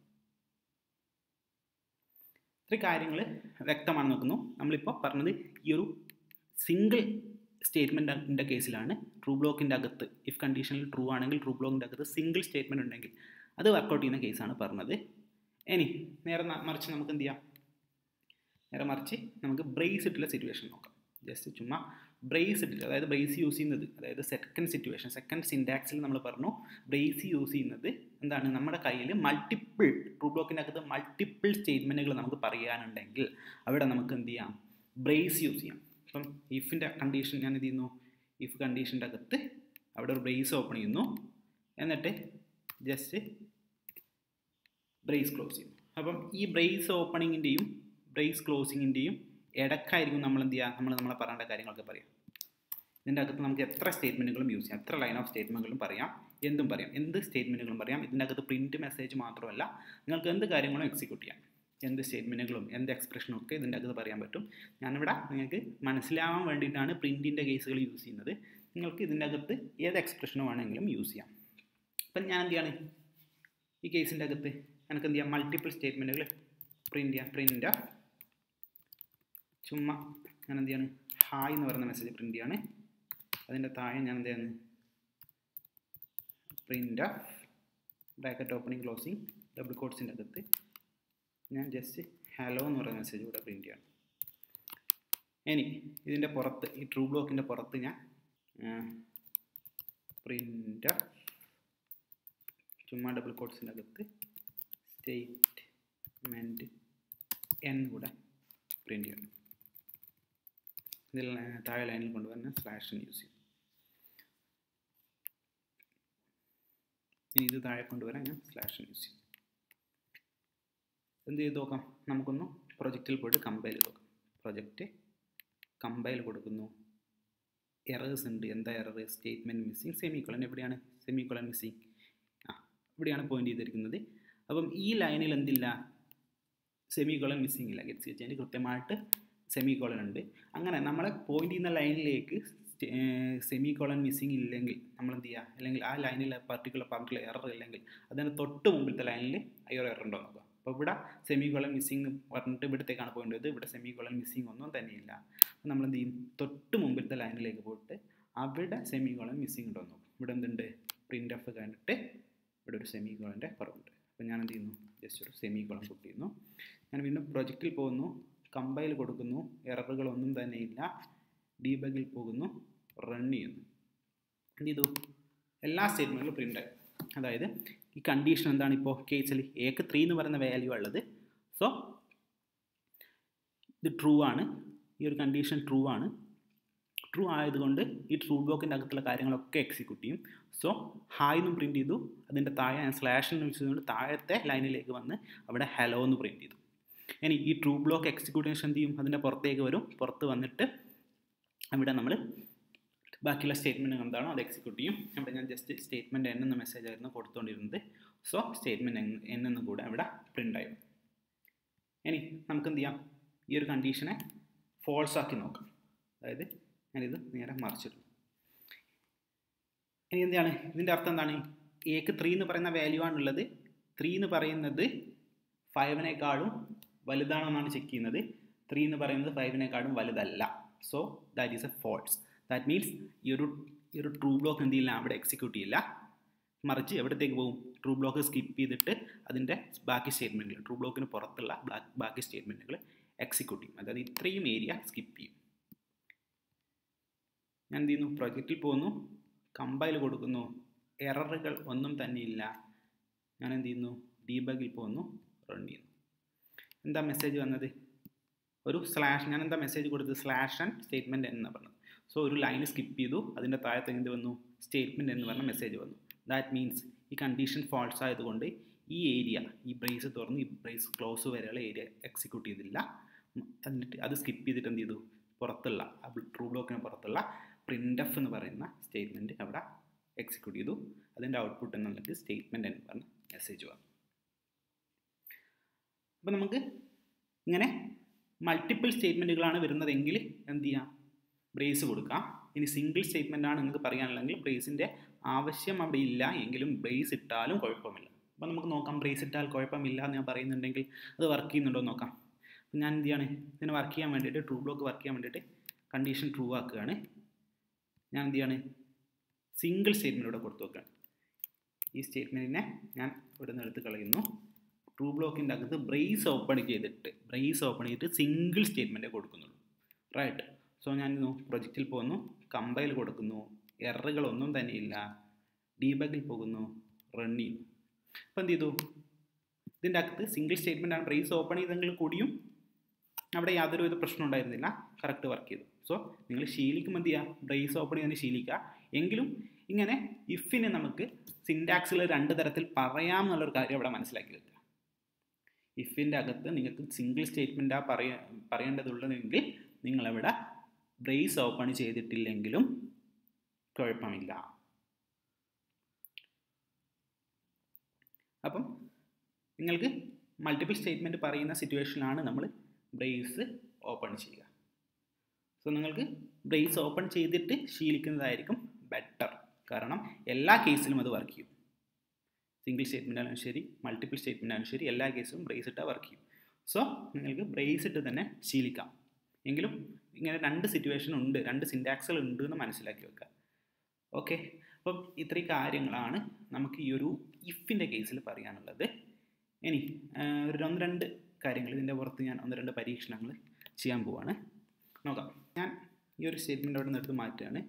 [SPEAKER 1] ഇത്രയും കാര്യങ്ങൾ വ്യക്തമാണ് നോക്കുന്നു നമ്മളിപ്പോൾ പറഞ്ഞത് ഈ ഒരു സിംഗിൾ സ്റ്റേറ്റ്മെൻറ്റിൻ്റെ കേസിലാണ് ട്രൂ ബ്ലോക്കിൻ്റെ അകത്ത് ഇഫ് കണ്ടീഷനിൽ ട്രൂ ആണെങ്കിൽ ട്രൂ ബ്ലോക്കിൻ്റെ അകത്ത് സിംഗിൾ സ്റ്റേറ്റ്മെൻറ്റ് ഉണ്ടെങ്കിൽ അത് വർക്കൗട്ട് ചെയ്യുന്ന കേസാണ് പറഞ്ഞത് ഇനി നേരെ മറിച്ച് നമുക്ക് എന്ത് ചെയ്യാം നേരെ മറിച്ച് നമുക്ക് ബ്രേസ് ഇട്ടുള്ള സിറ്റുവേഷൻ നോക്കാം ജസ്റ്റ് ചുമ്മാ ബ്രേസ് ഇട്ടില്ല അതായത് ബ്രേസ് യൂസ് ചെയ്യുന്നത് അതായത് സെക്കൻഡ് സിറ്റുവേഷൻ സെക്കൻഡ് സിൻഡാക്സിൽ നമ്മൾ പറഞ്ഞു ബ്രേസ് യൂസ് ചെയ്യുന്നത് എന്താണ് നമ്മുടെ കയ്യിൽ മൾട്ടിപ്പിൾ ട്രൂ ബ്ലോക്കിൻ്റെ അകത്ത് മൾട്ടിപ്പിൾ സ്റ്റേറ്റ്മെൻറ്റുകൾ നമുക്ക് പറയാനുണ്ടെങ്കിൽ അവിടെ നമുക്ക് എന്ത് ചെയ്യാം ബ്രേസ് യൂസ് ചെയ്യാം ഇപ്പം ഇഫിൻ്റെ കണ്ടീഷൻ ഞാൻ എന്ത് ചെയ്യുന്നു ഇഫ് കണ്ടീഷൻ്റെ അകത്ത് അവിടെ ഒരു ബ്രേസ് ഓപ്പൺ ചെയ്യുന്നു എന്നിട്ട് ജസ്റ്റ് ബ്രേസ് ക്ലോസ് ചെയ്യും അപ്പം ഈ ബ്രേസ് ഓപ്പണിങ്ങിൻ്റെയും ബ്രേസ് ക്ലോസിങ്ങിൻ്റെയും ഇടക്കായിരിക്കും നമ്മൾ എന്ത് ചെയ്യുക നമ്മൾ നമ്മളെ പറയേണ്ട കാര്യങ്ങളൊക്കെ പറയാം ഇതിൻ്റെ അകത്ത് നമുക്ക് എത്ര സ്റ്റേറ്റ്മെൻറ്റുകളും യൂസ് ചെയ്യാം എത്ര ലൈൻ ഓഫ് സ്റ്റേറ്റ്മെൻറ്റുകളും പറയാം എന്തും പറയാം എന്ത് സ്റ്റേറ്റ്മെൻറ്റുകളും പറയാം ഇതിൻ്റെ അകത്ത് പ്രിൻറ്റ് മെസ്സേജ് മാത്രമല്ല നിങ്ങൾക്ക് എന്ത് കാര്യങ്ങളും എക്സിക്യൂട്ട് ചെയ്യാം എന്ത് സ്റ്റേറ്റ്മെൻറ്റുകളും എന്ത് എക്സ്പ്രഷനും ഒക്കെ ഇതിൻ്റെ അകത്ത് പറയാൻ പറ്റും ഞാനിവിടെ നിങ്ങൾക്ക് മനസ്സിലാവാൻ വേണ്ടിയിട്ടാണ് പ്രിൻറ്റിൻ്റെ കേസുകൾ യൂസ് ചെയ്യുന്നത് നിങ്ങൾക്ക് ഇതിൻ്റെ അകത്ത് ഏത് എക്സ്പ്രഷനോ വേണമെങ്കിലും യൂസ് ചെയ്യാം അപ്പം ഞാൻ എന്ത് ചെയ്യാണ് ഈ കേസിൻ്റെ അകത്ത് എനിക്ക് എന്ത് ചെയ്യാം മൾട്ടിപ്പിൾ സ്റ്റേറ്റ്മെൻറ്റുകൾ പ്രിൻ്റ് ചെയ്യാം പ്രിൻ്റ് ചുമ്മാ ഞാൻ എന്ത് ചെയ്യാണ് ഹായ് എന്ന് പറയുന്ന മെസ്സേജ് പ്രിൻ്റ് ചെയ്യാണ് അതിൻ്റെ താഴെ ഞാൻ എന്ത് ചെയ്യുന്നു print of bracket opening closing double കോഡ്സിൻ്റെ അകത്ത് ഞാൻ ജസ്റ്റ് ഹലോ എന്ന് പറയുന്ന മെസ്സേജ് കൂടെ പ്രിൻ്റ് ചെയ്യണം ഇനി ഇതിൻ്റെ പുറത്ത് ഈ ട്രൂ ബ്ലോക്കിൻ്റെ പുറത്ത് ഞാൻ പ്രിൻ്റ് ചുമ്മാ ഡബിൾ കോഡ്സിൻ്റെ അകത്ത് സ്റ്റേറ്റ്മെൻറ്റ് എൻ കൂടെ പ്രിൻ്റ് ചെയ്യണം ഇതിൽ താഴെ ലൈനിൽ കൊണ്ടുവരുന്ന സ്ലാഷ് യൂസ് ചെയ്യും ഇനി ഇത് താഴെ കൊണ്ടുവരാൻ ഞാൻ സ്ലാഷ് യൂസ് ചെയ്യും എന്ത് ചെയ്ത് നോക്കാം നമുക്കൊന്ന് പ്രൊജക്റ്റിൽ പോയിട്ട് കമ്പൈൽ ചെയ്ത് നോക്കാം പ്രൊജക്റ്റ് കമ്പൈൽ കൊടുക്കുന്നു എറേഴ്സ് ഉണ്ട് എന്താ error statement missing semicolon എവിടെയാണ് സെമി കോളൻ മിസ്സിങ് ആ ഇവിടെയാണ് പോയിന്റ് ചെയ്തിരിക്കുന്നത് അപ്പം ഈ ലൈനിൽ എന്തില്ല സെമി കോളൻ മിസ്സിങ് ഇല്ല ഗെറ്റ്സ് വെച്ചതിന് കൃത്യമായിട്ട് സെമി കോളൻ ഉണ്ട് അങ്ങനെ നമ്മളെ പോയിന്റ് ചെയ്യുന്ന ലൈനിലേക്ക് സെമി കോളൻ മിസ്സിങ് ഇല്ലെങ്കിൽ നമ്മൾ എന്ത് ചെയ്യുക അല്ലെങ്കിൽ ആ ലൈനിൽ പർട്ടിക്കുലർ പർട്ടിക്കുലർ എറർ ഇല്ലെങ്കിൽ അതിന് തൊട്ട് മുമ്പിലത്തെ ലൈനിൽ അയ്യോ എറർ ഉണ്ടോ നോക്കുക അപ്പോൾ ഇവിടെ സെമി കോളൻ മിസ്സിംഗ് എന്ന് പറഞ്ഞിട്ട് ഇവിടത്തേക്കാണ് പോകേണ്ടത് ഇവിടെ സെമി കോളൻ മിസ്സിംഗ് ഒന്നും തന്നെയില്ല അപ്പോൾ നമ്മൾ എന്ത് ചെയ്യും തൊട്ട് മുമ്പിലത്തെ ലൈനിലേക്ക് പോയിട്ട് അവിടെ സെമി കോളൻ മിസ്സിംഗ് ഉണ്ടോ നോക്കും ഇവിടെ എന്തുണ്ട് പ്രിൻ്റ് എഫ് കണ്ടിട്ട് ഇവിടെ ഒരു സെമി കോളൻ്റെ കുറവുണ്ട് അപ്പോൾ ഞാൻ എന്ത് ചെയ്യുന്നു ജസ്റ്റ് ഒരു സെമി കോളം പുട്ട് ചെയ്യുന്നു ഞാൻ വീണ്ടും പ്രൊജക്റ്റിൽ പോകുന്നു കമ്പൈൽ കൊടുക്കുന്നു എററുകളൊന്നും തന്നെ ഇല്ല ഡീബഗിൽ പോകുന്നു റൺ ചെയ്യുന്നു എന്ത് ചെയ്തു എല്ലാ സ്റ്റേറ്റ്മെൻറ്റിലും പ്രിൻ്റ് ആയി അതായത് ഈ കണ്ടീഷൻ എന്താണ് ഇപ്പോൾ കേസിൽ എക്ക് ത്രീ എന്ന് പറയുന്ന വാല്യൂ ഉള്ളത് സോ ഇത് ട്രൂ ആണ് ഈ ഒരു കണ്ടീഷൻ ട്രൂ ആണ് ട്രൂ ആയതുകൊണ്ട് ഈ ട്രൂ ബ്ലോക്കിൻ്റെ അകത്തുള്ള കാര്യങ്ങളൊക്കെ എക്സിക്യൂട്ട് ചെയ്യും സോ ഹായ് എന്നും പ്രിൻറ്റ് ചെയ്തു അതിൻ്റെ താഴെ ഞാൻ സ്ലാഷ് എന്ന് വെച്ചതുകൊണ്ട് താഴത്തെ ലൈനിലേക്ക് വന്ന് അവിടെ ഹലോ എന്ന് പ്രിൻറ്റ് ചെയ്തു ഇനി ഈ ട്രൂ ബ്ലോക്ക് എക്സിക്യൂട്ടേഷൻ എന്ത് ചെയ്യും അതിൻ്റെ പുറത്തേക്ക് വരും പുറത്ത് വന്നിട്ട് അവിടെ നമ്മൾ ബാക്കിയുള്ള സ്റ്റേറ്റ്മെൻറ്റ് എന്താണോ അത് എക്സിക്യൂട്ട് ചെയ്യും അവിടെ ഞാൻ ജസ്റ്റ് സ്റ്റേറ്റ്മെൻറ്റ് എൻ എന്ന മെസ്സേജ് ആയിരുന്നു കൊടുത്തുകൊണ്ടിരുന്നത് സോ സ്റ്റേറ്റ്മെൻറ്റ് എൻ എൻ എന്ന് കൂടെ അവിടെ പ്രിൻ്റ് ആയി ഇനി നമുക്ക് എന്ത് ചെയ്യാം ഈ ഒരു കണ്ടീഷനെ ഫോൾസ് ആക്കി നോക്കാം അതായത് ഞാനിത് നേരെ മറിച്ചിടും ഇനി എന്താണ് ഇതിൻ്റെ അർത്ഥം എന്താണ് എക്ക് ത്രീ എന്ന് പറയുന്ന വാല്യൂ ആണുള്ളത് ത്രീ എന്ന് പറയുന്നത് ഫൈവിനേക്കാളും വലുതാണെന്നാണ് ചെക്ക് ചെയ്യുന്നത് ത്രീ എന്ന് പറയുന്നത് ഫൈവിനേക്കാളും വലുതല്ല so that is a false that means ഈ ഒരു ഈ ഒരു ട്രൂ ബ്ലോക്ക് എന്ത് ചെയ്യില്ല അവിടെ എക്സിക്യൂട്ട് ചെയ്യില്ല മറിച്ച് എവിടത്തേക്ക് പോകും ട്രൂ ബ്ലോക്ക് സ്കിപ്പ് ചെയ്തിട്ട് അതിൻ്റെ ബാക്കി സ്റ്റേറ്റ്മെൻറ്റുകൾ ട്രൂ ബ്ലോക്കിന് പുറത്തുള്ള ബാക്കി സ്റ്റേറ്റ്മെൻറ്റുകൾ എക്സിക്യൂട്ട് ചെയ്യും അതായത് ഇത്രയും ഏരിയ സ്കിപ്പ് ചെയ്യും ഞാൻ എന്ത് ചെയ്യുന്നു പ്രൊജക്റ്റിൽ പോകുന്നു കമ്പൈൽ കൊടുക്കുന്നു എററുകൾ ഒന്നും തന്നെ ഇല്ല ഞാൻ എന്ത് ചെയ്യുന്നു ഡീബഗിൽ പോകുന്നു റൺ ചെയ്യുന്നു എന്താ മെസ്സേജ് വന്നത് ഒരു സ്ലാഷ് ഞാൻ എന്താ മെസ്സേജ് കൊടുത്തത് സ്ലാഷ് ആൻഡ് സ്റ്റേറ്റ്മെൻറ്റ് എന്ന് പറഞ്ഞത് സോ ഒരു ലൈൻ സ്കിപ്പ് ചെയ്തു അതിൻ്റെ താഴത്ത് എന്ത് വന്നു സ്റ്റേറ്റ്മെൻറ്റ് എന്ന് പറഞ്ഞ മെസ്സേജ് വന്നു ദാറ്റ് മീൻസ് ഈ കണ്ടീഷൻ ഫാൾസ് ആയതുകൊണ്ട് ഈ ഏരിയ ഈ ബ്രേസ് തുറന്ന് ഈ ബ്രേസ് ക്ലോസ് വരെയുള്ള ഏരിയ എക്സിക്യൂട്ട് ചെയ്തില്ല എന്നിട്ട് അത് സ്കിപ്പ് ചെയ്തിട്ട് എന്ത് ചെയ്തു പുറത്തുള്ള ട്രൂ ബ്ലോക്കിന് പുറത്തുള്ള പ്രിൻ്റ് എഫ് എന്ന് പറയുന്ന സ്റ്റേറ്റ്മെൻറ്റ് അവിടെ എക്സിക്യൂട്ട് ചെയ്തു അതിൻ്റെ ഔട്ട്പുട്ട് എന്നുള്ളത് സ്റ്റേറ്റ്മെൻറ്റ് എന്ന് പറഞ്ഞ മെസ്സേജ് വന്നു അപ്പോൾ നമുക്ക് ഇങ്ങനെ മൾട്ടിപ്പിൾ സ്റ്റേറ്റ്മെൻറ്റുകളാണ് വരുന്നതെങ്കിൽ എന്ത് ചെയ്യാം ബ്രേസ് കൊടുക്കാം ഇനി സിംഗിൾ സ്റ്റേറ്റ്മെൻ്റ് ആണ് നിങ്ങൾക്ക് പറയാനുള്ളെങ്കിൽ ബ്രേസിൻ്റെ ആവശ്യം അവിടെ ഇല്ല എങ്കിലും ബ്രേസ് ഇട്ടാലും കുഴപ്പമില്ല അപ്പോൾ നമുക്ക് നോക്കാം ബ്രേസ് ഇട്ടാൽ കുഴപ്പമില്ല എന്ന് ഞാൻ പറയുന്നുണ്ടെങ്കിൽ അത് വർക്ക് ചെയ്യുന്നുണ്ടോ എന്ന് നോക്കാം അപ്പോൾ ഞാൻ എന്ത് ചെയ്യാണ് ഇതിന് വർക്ക് ചെയ്യാൻ വേണ്ടിയിട്ട് ട്രൂ ബ്ലോക്ക് വർക്ക് ചെയ്യാൻ വേണ്ടിയിട്ട് കണ്ടീഷൻ ട്രൂ ആക്കുകയാണ് ഞാൻ എന്ത് ചെയ്യാണ് സിംഗിൾ സ്റ്റേറ്റ്മെൻറ്റ് ഇവിടെ കൊടുത്തു വെക്കുകയാണ് ഈ സ്റ്റേറ്റ്മെൻറ്റിനെ ഞാൻ ഇവിടെ നിന്ന് എടുത്ത് കളയുന്നു ട്രൂ ബ്ലോക്കിൻ്റെ അകത്ത് ബ്രേസ് ഓപ്പൺ ചെയ്തിട്ട് ബ്രേസ് ഓപ്പൺ ചെയ്തിട്ട് സിംഗിൾ സ്റ്റേറ്റ്മെൻറ്റേ കൊടുക്കുന്നുള്ളൂ റൈറ്റ് സോ ഞാൻ പ്രൊജക്റ്റിൽ പോകുന്നു കമ്പൈൽ കൊടുക്കുന്നു എററുകളൊന്നും തന്നെ ഇല്ല ഡീബഗിൽ പോകുന്നു റൺ ചെയ്യുന്നു അപ്പോൾ എന്ത് ചെയ്തു ഇതിൻ്റെ അകത്ത് സിംഗിൾ സ്റ്റേറ്റ്മെൻ്റ് ആണ് ബ്രേസ് ഓപ്പൺ ചെയ്തെങ്കിൽ കൂടിയും അവിടെ യാതൊരു വിധ പ്രശ്നം ഉണ്ടായിരുന്നില്ല കറക്റ്റ് വർക്ക് ചെയ്തു സോ നിങ്ങൾ ശീലിക്കുമ്പോൾ എന്ത് ചെയ്യുക ബ്രേസ് ഓപ്പൺ ചെയ്യാൻ ശീലിക്കുക എങ്കിലും ഇങ്ങനെ ഇഫിനെ നമുക്ക് സിൻറ്റാക്സിൽ രണ്ട് തരത്തിൽ പറയാം എന്നുള്ളൊരു കാര്യം അവിടെ മനസ്സിലാക്കി വെക്കുക ഇഫിൻ്റെ അകത്ത് നിങ്ങൾക്ക് സിംഗിൾ സ്റ്റേറ്റ്മെൻറ്റാണ് പറയ പറയേണ്ടതുള്ളതെങ്കിൽ നിങ്ങളവിടെ ബ്രേസ് ഓപ്പൺ ചെയ്തിട്ടില്ലെങ്കിലും കുഴപ്പമില്ല അപ്പം നിങ്ങൾക്ക് മൾട്ടിപ്പിൾ സ്റ്റേറ്റ്മെൻറ്റ് പറയുന്ന സിറ്റുവേഷനിലാണ് നമ്മൾ ബ്രേസ് ഓപ്പൺ ചെയ്യുക സോ നിങ്ങൾക്ക് ബ്രേസ് ഓപ്പൺ ചെയ്തിട്ട് ശീലിക്കുന്നതായിരിക്കും ബെറ്റർ കാരണം എല്ലാ കേസിലും അത് വർക്ക് ചെയ്യും സിംഗിൾ സ്റ്റേറ്റ്മെൻ്റ് ആണെങ്കിലും ശരി മൾട്ടിപ്പിൾ സ്റ്റേറ്റ്മെൻ്റ് ആണെങ്കിലും ശരി എല്ലാ കേസിലും ബ്രേസ് ഇട്ടാൽ വർക്ക് ചെയ്യും സോ നിങ്ങൾക്ക് ബ്രേസ് ഇട്ട് തന്നെ ശീലിക്കാം എങ്കിലും ഇങ്ങനെ രണ്ട് സിറ്റുവേഷൻ ഉണ്ട് രണ്ട് സിൻറ്റാക്സുകൾ ഉണ്ട് എന്ന് മനസ്സിലാക്കി വെക്കുക ഓക്കെ അപ്പം ഇത്രയും കാര്യങ്ങളാണ് നമുക്ക് ഈ ഒരു ഇഫിൻ്റെ കേസിൽ പറയാനുള്ളത് ഇനി ഒരു ഒന്ന് രണ്ട് കാര്യങ്ങൾ ഇതിൻ്റെ പുറത്ത് ഞാൻ ഒന്ന് രണ്ട് പരീക്ഷണങ്ങൾ ചെയ്യാൻ പോവാണ് നോക്കാം ഞാൻ ഈ ഒരു സ്റ്റേറ്റ്മെൻ്റ് അവിടെ നിന്ന് എടുത്ത് മാറ്റുകയാണ്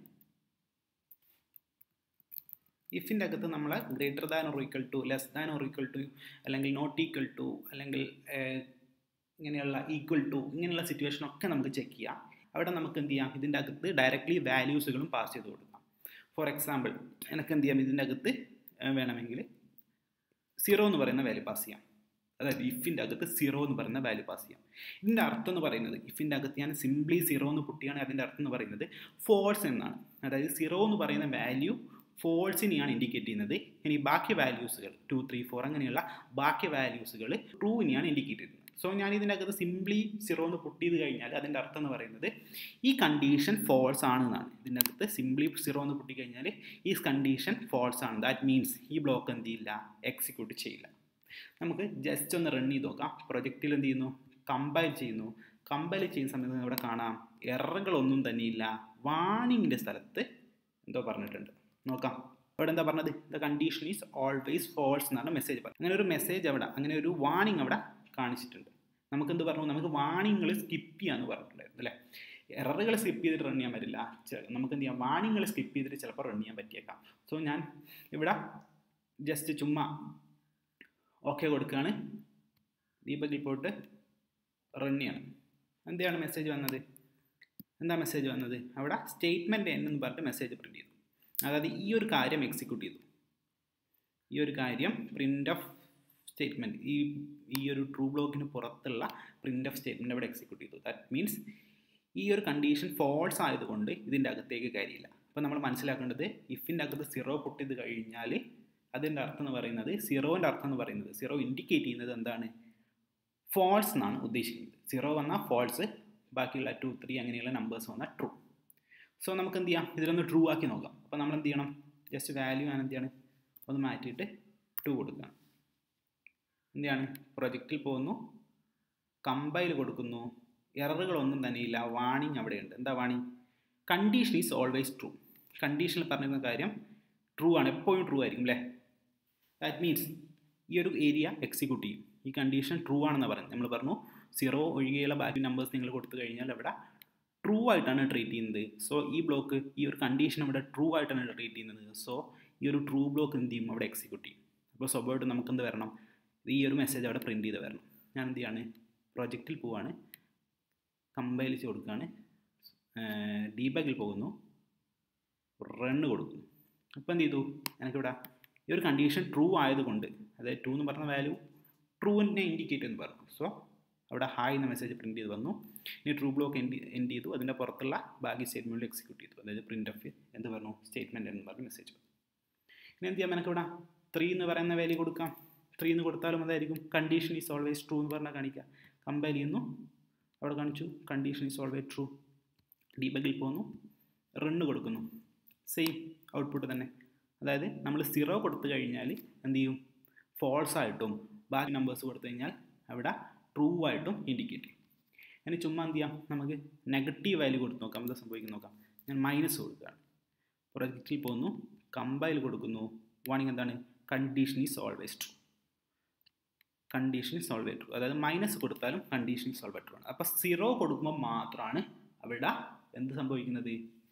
[SPEAKER 1] ഇഫിൻ്റെ അകത്ത് നമ്മൾ greater than or equal to less than or equal to അല്ലെങ്കിൽ നോട്ട് ഈക്വൽ ടു അല്ലെങ്കിൽ ഇങ്ങനെയുള്ള ഈക്വൽ ടു ഇങ്ങനെയുള്ള സിറ്റുവേഷനൊക്കെ നമുക്ക് ചെക്ക് ചെയ്യാം അവിടെ നമുക്ക് എന്ത് ചെയ്യാം ഇതിൻ്റെ അകത്ത് ഡയറക്റ്റ്ലി വാല്യൂസുകളും പാസ് ചെയ്ത് കൊടുക്കാം ഫോർ എക്സാമ്പിൾ എനിക്ക് എന്ത് ചെയ്യാം ഇതിൻ്റെ അകത്ത് വേണമെങ്കിൽ സീറോ എന്ന് പറയുന്ന വാല്യൂ പാസ് ചെയ്യാം അതായത് ഇഫിൻ്റെ അകത്ത് സീറോ എന്ന് പറയുന്ന വാല്യൂ പാസ് ചെയ്യാം ഇതിൻ്റെ അർത്ഥം എന്ന് പറയുന്നത് ഇഫിൻ്റെ അകത്ത് ഞാൻ സിംപ്ലി സീറോ എന്ന് പൊട്ടിയാണ് അതിൻ്റെ അർത്ഥം എന്ന് പറയുന്നത് ഫോൾസ് എന്നാണ് അതായത് സീറോ എന്ന് പറയുന്ന വാല്യൂ ഫോൾസിനെയാണ് ഇൻഡിക്കേറ്റ് ചെയ്യുന്നത് ഇനി ബാക്കി വാല്യൂസുകൾ ടു ത്രീ ഫോർ അങ്ങനെയുള്ള ബാക്കി വാല്യൂസുകൾ ട്രൂവിനെയാണ് ഇൻഡിക്കേറ്റ് ചെയ്യുന്നത് സോ ഞാൻ ഇതിൻ്റെ അകത്ത് സിംപ്ലി സീറോ എന്ന് പുട്ട് ചെയ്ത് കഴിഞ്ഞാൽ അതിൻ്റെ അർത്ഥം എന്ന് പറയുന്നത് ഈ കണ്ടീഷൻ ഫോൾസ് ആണെന്നാണ് ഇതിൻ്റെ അകത്ത് സിംപ്ലി സീറോ എന്ന് പുട്ടി കഴിഞ്ഞാൽ ഈ കണ്ടീഷൻ ഫോൾസ് ആണ് ദാറ്റ് മീൻസ് ഈ ബ്ലോക്ക് എന്ത് ചെയ്യില്ല എക്സിക്യൂട്ട് ചെയ്യില്ല നമുക്ക് ജസ്റ്റ് ഒന്ന് റൺ ചെയ്ത് നോക്കാം പ്രൊജക്റ്റിൽ എന്ത് ചെയ്യുന്നു കമ്പൈൽ ചെയ്യുന്നു കമ്പൈൽ ചെയ്യുന്ന സമയത്ത് ഇവിടെ കാണാം എററുകളൊന്നും തന്നെയില്ല വാണിങ്ങിൻ്റെ സ്ഥലത്ത് എന്തോ പറഞ്ഞിട്ടുണ്ട് നോക്കാം ഇവിടെ എന്താ പറഞ്ഞത് the condition is always false എന്നാണ് മെസ്സേജ് പറഞ്ഞത് അങ്ങനെ ഒരു മെസ്സേജ് അവിടെ അങ്ങനെ ഒരു വാണിംഗ് അവിടെ കാണിച്ചിട്ടുണ്ട് നമുക്ക് എന്ത് പറഞ്ഞു നമുക്ക് വാണിങ്ങൾ സ്കിപ്പ് ചെയ്യാന്ന് പറഞ്ഞിട്ടുണ്ടായിരുന്നു അല്ലേ എററുകൾ സ്കിപ്പ് ചെയ്തിട്ട് റൺ ചെയ്യാൻ പറ്റില്ല നമുക്ക് എന്ത് ചെയ്യാം വാണിങ്ങൾ സ്കിപ്പ് ചെയ്തിട്ട് ചിലപ്പോൾ റൺ ചെയ്യാൻ പറ്റിയേക്കാം സോ ഞാൻ ഇവിടെ ജസ്റ്റ് ചുമ്മാ ഓക്കെ കൊടുക്കുകയാണ് ദീപകിൽ പോയിട്ട് റൺ ചെയ്യണം എന്താണ് മെസ്സേജ് വന്നത് എന്താ മെസ്സേജ് വന്നത് അവിടെ സ്റ്റേറ്റ്മെൻറ്റ് എൻ എന്ന് പറഞ്ഞിട്ട് മെസ്സേജ് പ്രിൻറ്റ് ചെയ്തു അതായത് ഈ ഒരു കാര്യം എക്സിക്യൂട്ട് ചെയ്തു ഈ ഒരു കാര്യം പ്രിൻ്റ് ഓഫ് സ്റ്റേറ്റ്മെൻറ്റ് ഈ ഈ ഒരു ട്രൂ ബ്ലോക്കിന് പുറത്തുള്ള പ്രിൻ്റ് ഓഫ് സ്റ്റേറ്റ്മെൻറ്റ് അവിടെ എക്സിക്യൂട്ട് ചെയ്തു ദാറ്റ് മീൻസ് ഈ ഒരു കണ്ടീഷൻ ഫോൾസ് ആയതുകൊണ്ട് ഇതിൻ്റെ അകത്തേക്ക് കാര്യമില്ല അപ്പോൾ നമ്മൾ മനസ്സിലാക്കേണ്ടത് ഇഫിൻ്റെ അകത്ത് സീറോ പൊട്ടിയത് കഴിഞ്ഞാൽ അതിൻ്റെ അർത്ഥം എന്ന് പറയുന്നത് സീറോൻ്റെ അർത്ഥം എന്ന് പറയുന്നത് സീറോ ഇൻഡിക്കേറ്റ് ചെയ്യുന്നത് എന്താണ് ഫോൾസ് എന്നാണ് ഉദ്ദേശിക്കുന്നത് സീറോ വന്നാൽ ഫോൾസ് ബാക്കിയുള്ള ടു ത്രീ അങ്ങനെയുള്ള നമ്പേഴ്സ് വന്നാൽ ട്രൂ സോ നമുക്ക് എന്ത് ചെയ്യാം ഇതിലൊന്ന് ട്രൂ ആക്കി നോക്കാം അപ്പോൾ നമ്മൾ എന്ത് ചെയ്യണം ജസ്റ്റ് വാല്യൂ ആണ് എന്ത് ചെയ്യണം ഒന്ന് മാറ്റിയിട്ട് ടു കൊടുക്കുക എന്താണ് പ്രൊജക്റ്റിൽ പോകുന്നു കമ്പൈൽ കൊടുക്കുന്നു എററുകളൊന്നും തന്നെ ഇല്ല വാണിംഗ് അവിടെയുണ്ട് എന്താ warning condition is always true കണ്ടീഷനിൽ പറഞ്ഞിരുന്ന കാര്യം ട്രൂ ആണ് എപ്പോഴും ട്രൂ ആയിരിക്കും അല്ലേ ദാറ്റ് മീൻസ് ഈ ഒരു ഏരിയ എക്സിക്യൂട്ട് ചെയ്യും ഈ കണ്ടീഷൻ ട്രൂ ആണെന്ന് പറയുന്നത് നമ്മൾ പറഞ്ഞു സീറോ ഒഴികെയുള്ള ബാക്കി നമ്പേഴ്സ് നിങ്ങൾ കൊടുത്തു കഴിഞ്ഞാൽ അവിടെ ട്രൂ ആയിട്ടാണ് ട്രീറ്റ് ചെയ്യുന്നത് സോ ഈ ബ്ലോക്ക് ഈ ഒരു കണ്ടീഷൻ ഇവിടെ ട്രൂ ആയിട്ടാണ് ട്രീറ്റ് ചെയ്യുന്നത് സോ ഈ ഒരു ട്രൂ ബ്ലോക്ക് എന്ത് ചെയ്യും അവിടെ എക്സിക്യൂട്ട് ചെയ്യും അപ്പോൾ സ്വാഭാവികമായിട്ട് നമുക്ക് എന്ത് വരണം ഈ ഒരു മെസ്സേജ് അവിടെ പ്രിൻറ്റ് ചെയ്ത് വരണം ഞാൻ എന്ത് ചെയ്യാണ് പ്രൊജക്റ്റിൽ പോവാണ് കമ്പൈൽ ചെയ്ത് കൊടുക്കുകയാണ് ഡീബാഗിൽ പോകുന്നു റണ്ണ് കൊടുക്കുന്നു അപ്പോൾ എന്ത് ചെയ്തു എനിക്കിവിടെ ഈ ഒരു കണ്ടീഷൻ ട്രൂ ആയതുകൊണ്ട് അതായത് ട്രൂ എന്ന് പറഞ്ഞ വാല്യൂ ട്രൂവിനെ ഇൻഡിക്കേറ്റ് എന്ന് പറഞ്ഞു സോ അവിടെ ഹായ് എന്ന മെസ്സേജ് പ്രിൻറ്റ് ചെയ്ത് വന്നു ഇനി ട്രൂ ബ്ലോക്ക് എൻഡ് എൻഡ് ചെയ്തു അതിൻ്റെ പുറത്തുള്ള ബാക്കി സ്റ്റേറ്റ്മെൻറ്റ് എക്സിക്യൂട്ട് ചെയ്തു അതായത് പ്രിൻറ്റ് ഓഫ് എന്ത് പറഞ്ഞു സ്റ്റേറ്റ്മെൻറ്റ് എന്ന് പറഞ്ഞ് മെസ്സേജ് വന്നു ഇനി എന്ത് ചെയ്യാം എനിക്കിവിടെ ത്രീ എന്ന് പറയുന്ന വാല്യൂ കൊടുക്കാം ത്രീ എന്ന് കൊടുത്താലും അതായിരിക്കും കണ്ടീഷൻ ഈസ് ഓൾവേസ് ട്രൂ എന്ന് പറഞ്ഞാൽ കാണിക്കുക കമ്പയർ ചെയ്യുന്നു അവിടെ കാണിച്ചു കണ്ടീഷൻ ഈസ് ഓൾവേസ് ട്രൂ ഡീബഗിൽ പോകുന്നു റണ്ണ് കൊടുക്കുന്നു സെയിം ഔട്ട്പുട്ട് തന്നെ അതായത് നമ്മൾ സീറോ കൊടുത്തു കഴിഞ്ഞാൽ എന്ത് ചെയ്യും ഫോൾസ് ആയിട്ടും ബാക്കി നമ്പേഴ്സ് കൊടുത്തു കഴിഞ്ഞാൽ അവിടെ ട്രൂ ആയിട്ടും ഇൻഡിക്കേറ്റ് ചെയ്യും ഇനി ചുമ്മാ എന്ത് ചെയ്യാം നമുക്ക് നെഗറ്റീവ് വാല്യൂ കൊടുത്ത് നോക്കാം എന്താ സംഭവിക്കുന്നത് നോക്കാം ഞാൻ മൈനസ് കൊടുക്കുകയാണ് പ്രൊജക്റ്റിൽ പോകുന്നു കമ്പൈൽ കൊടുക്കുന്നു വാണിംഗ് എന്താണ് condition is always true condition is always true അതായത് മൈനസ് കൊടുത്താലും കണ്ടീഷൻ ഈസ് ഓൾവേസ് ട്രൂ ആണ് അപ്പോൾ സീറോ കൊടുക്കുമ്പോൾ മാത്രമാണ് അവിടെ എന്ത് സംഭവിക്കുന്നത്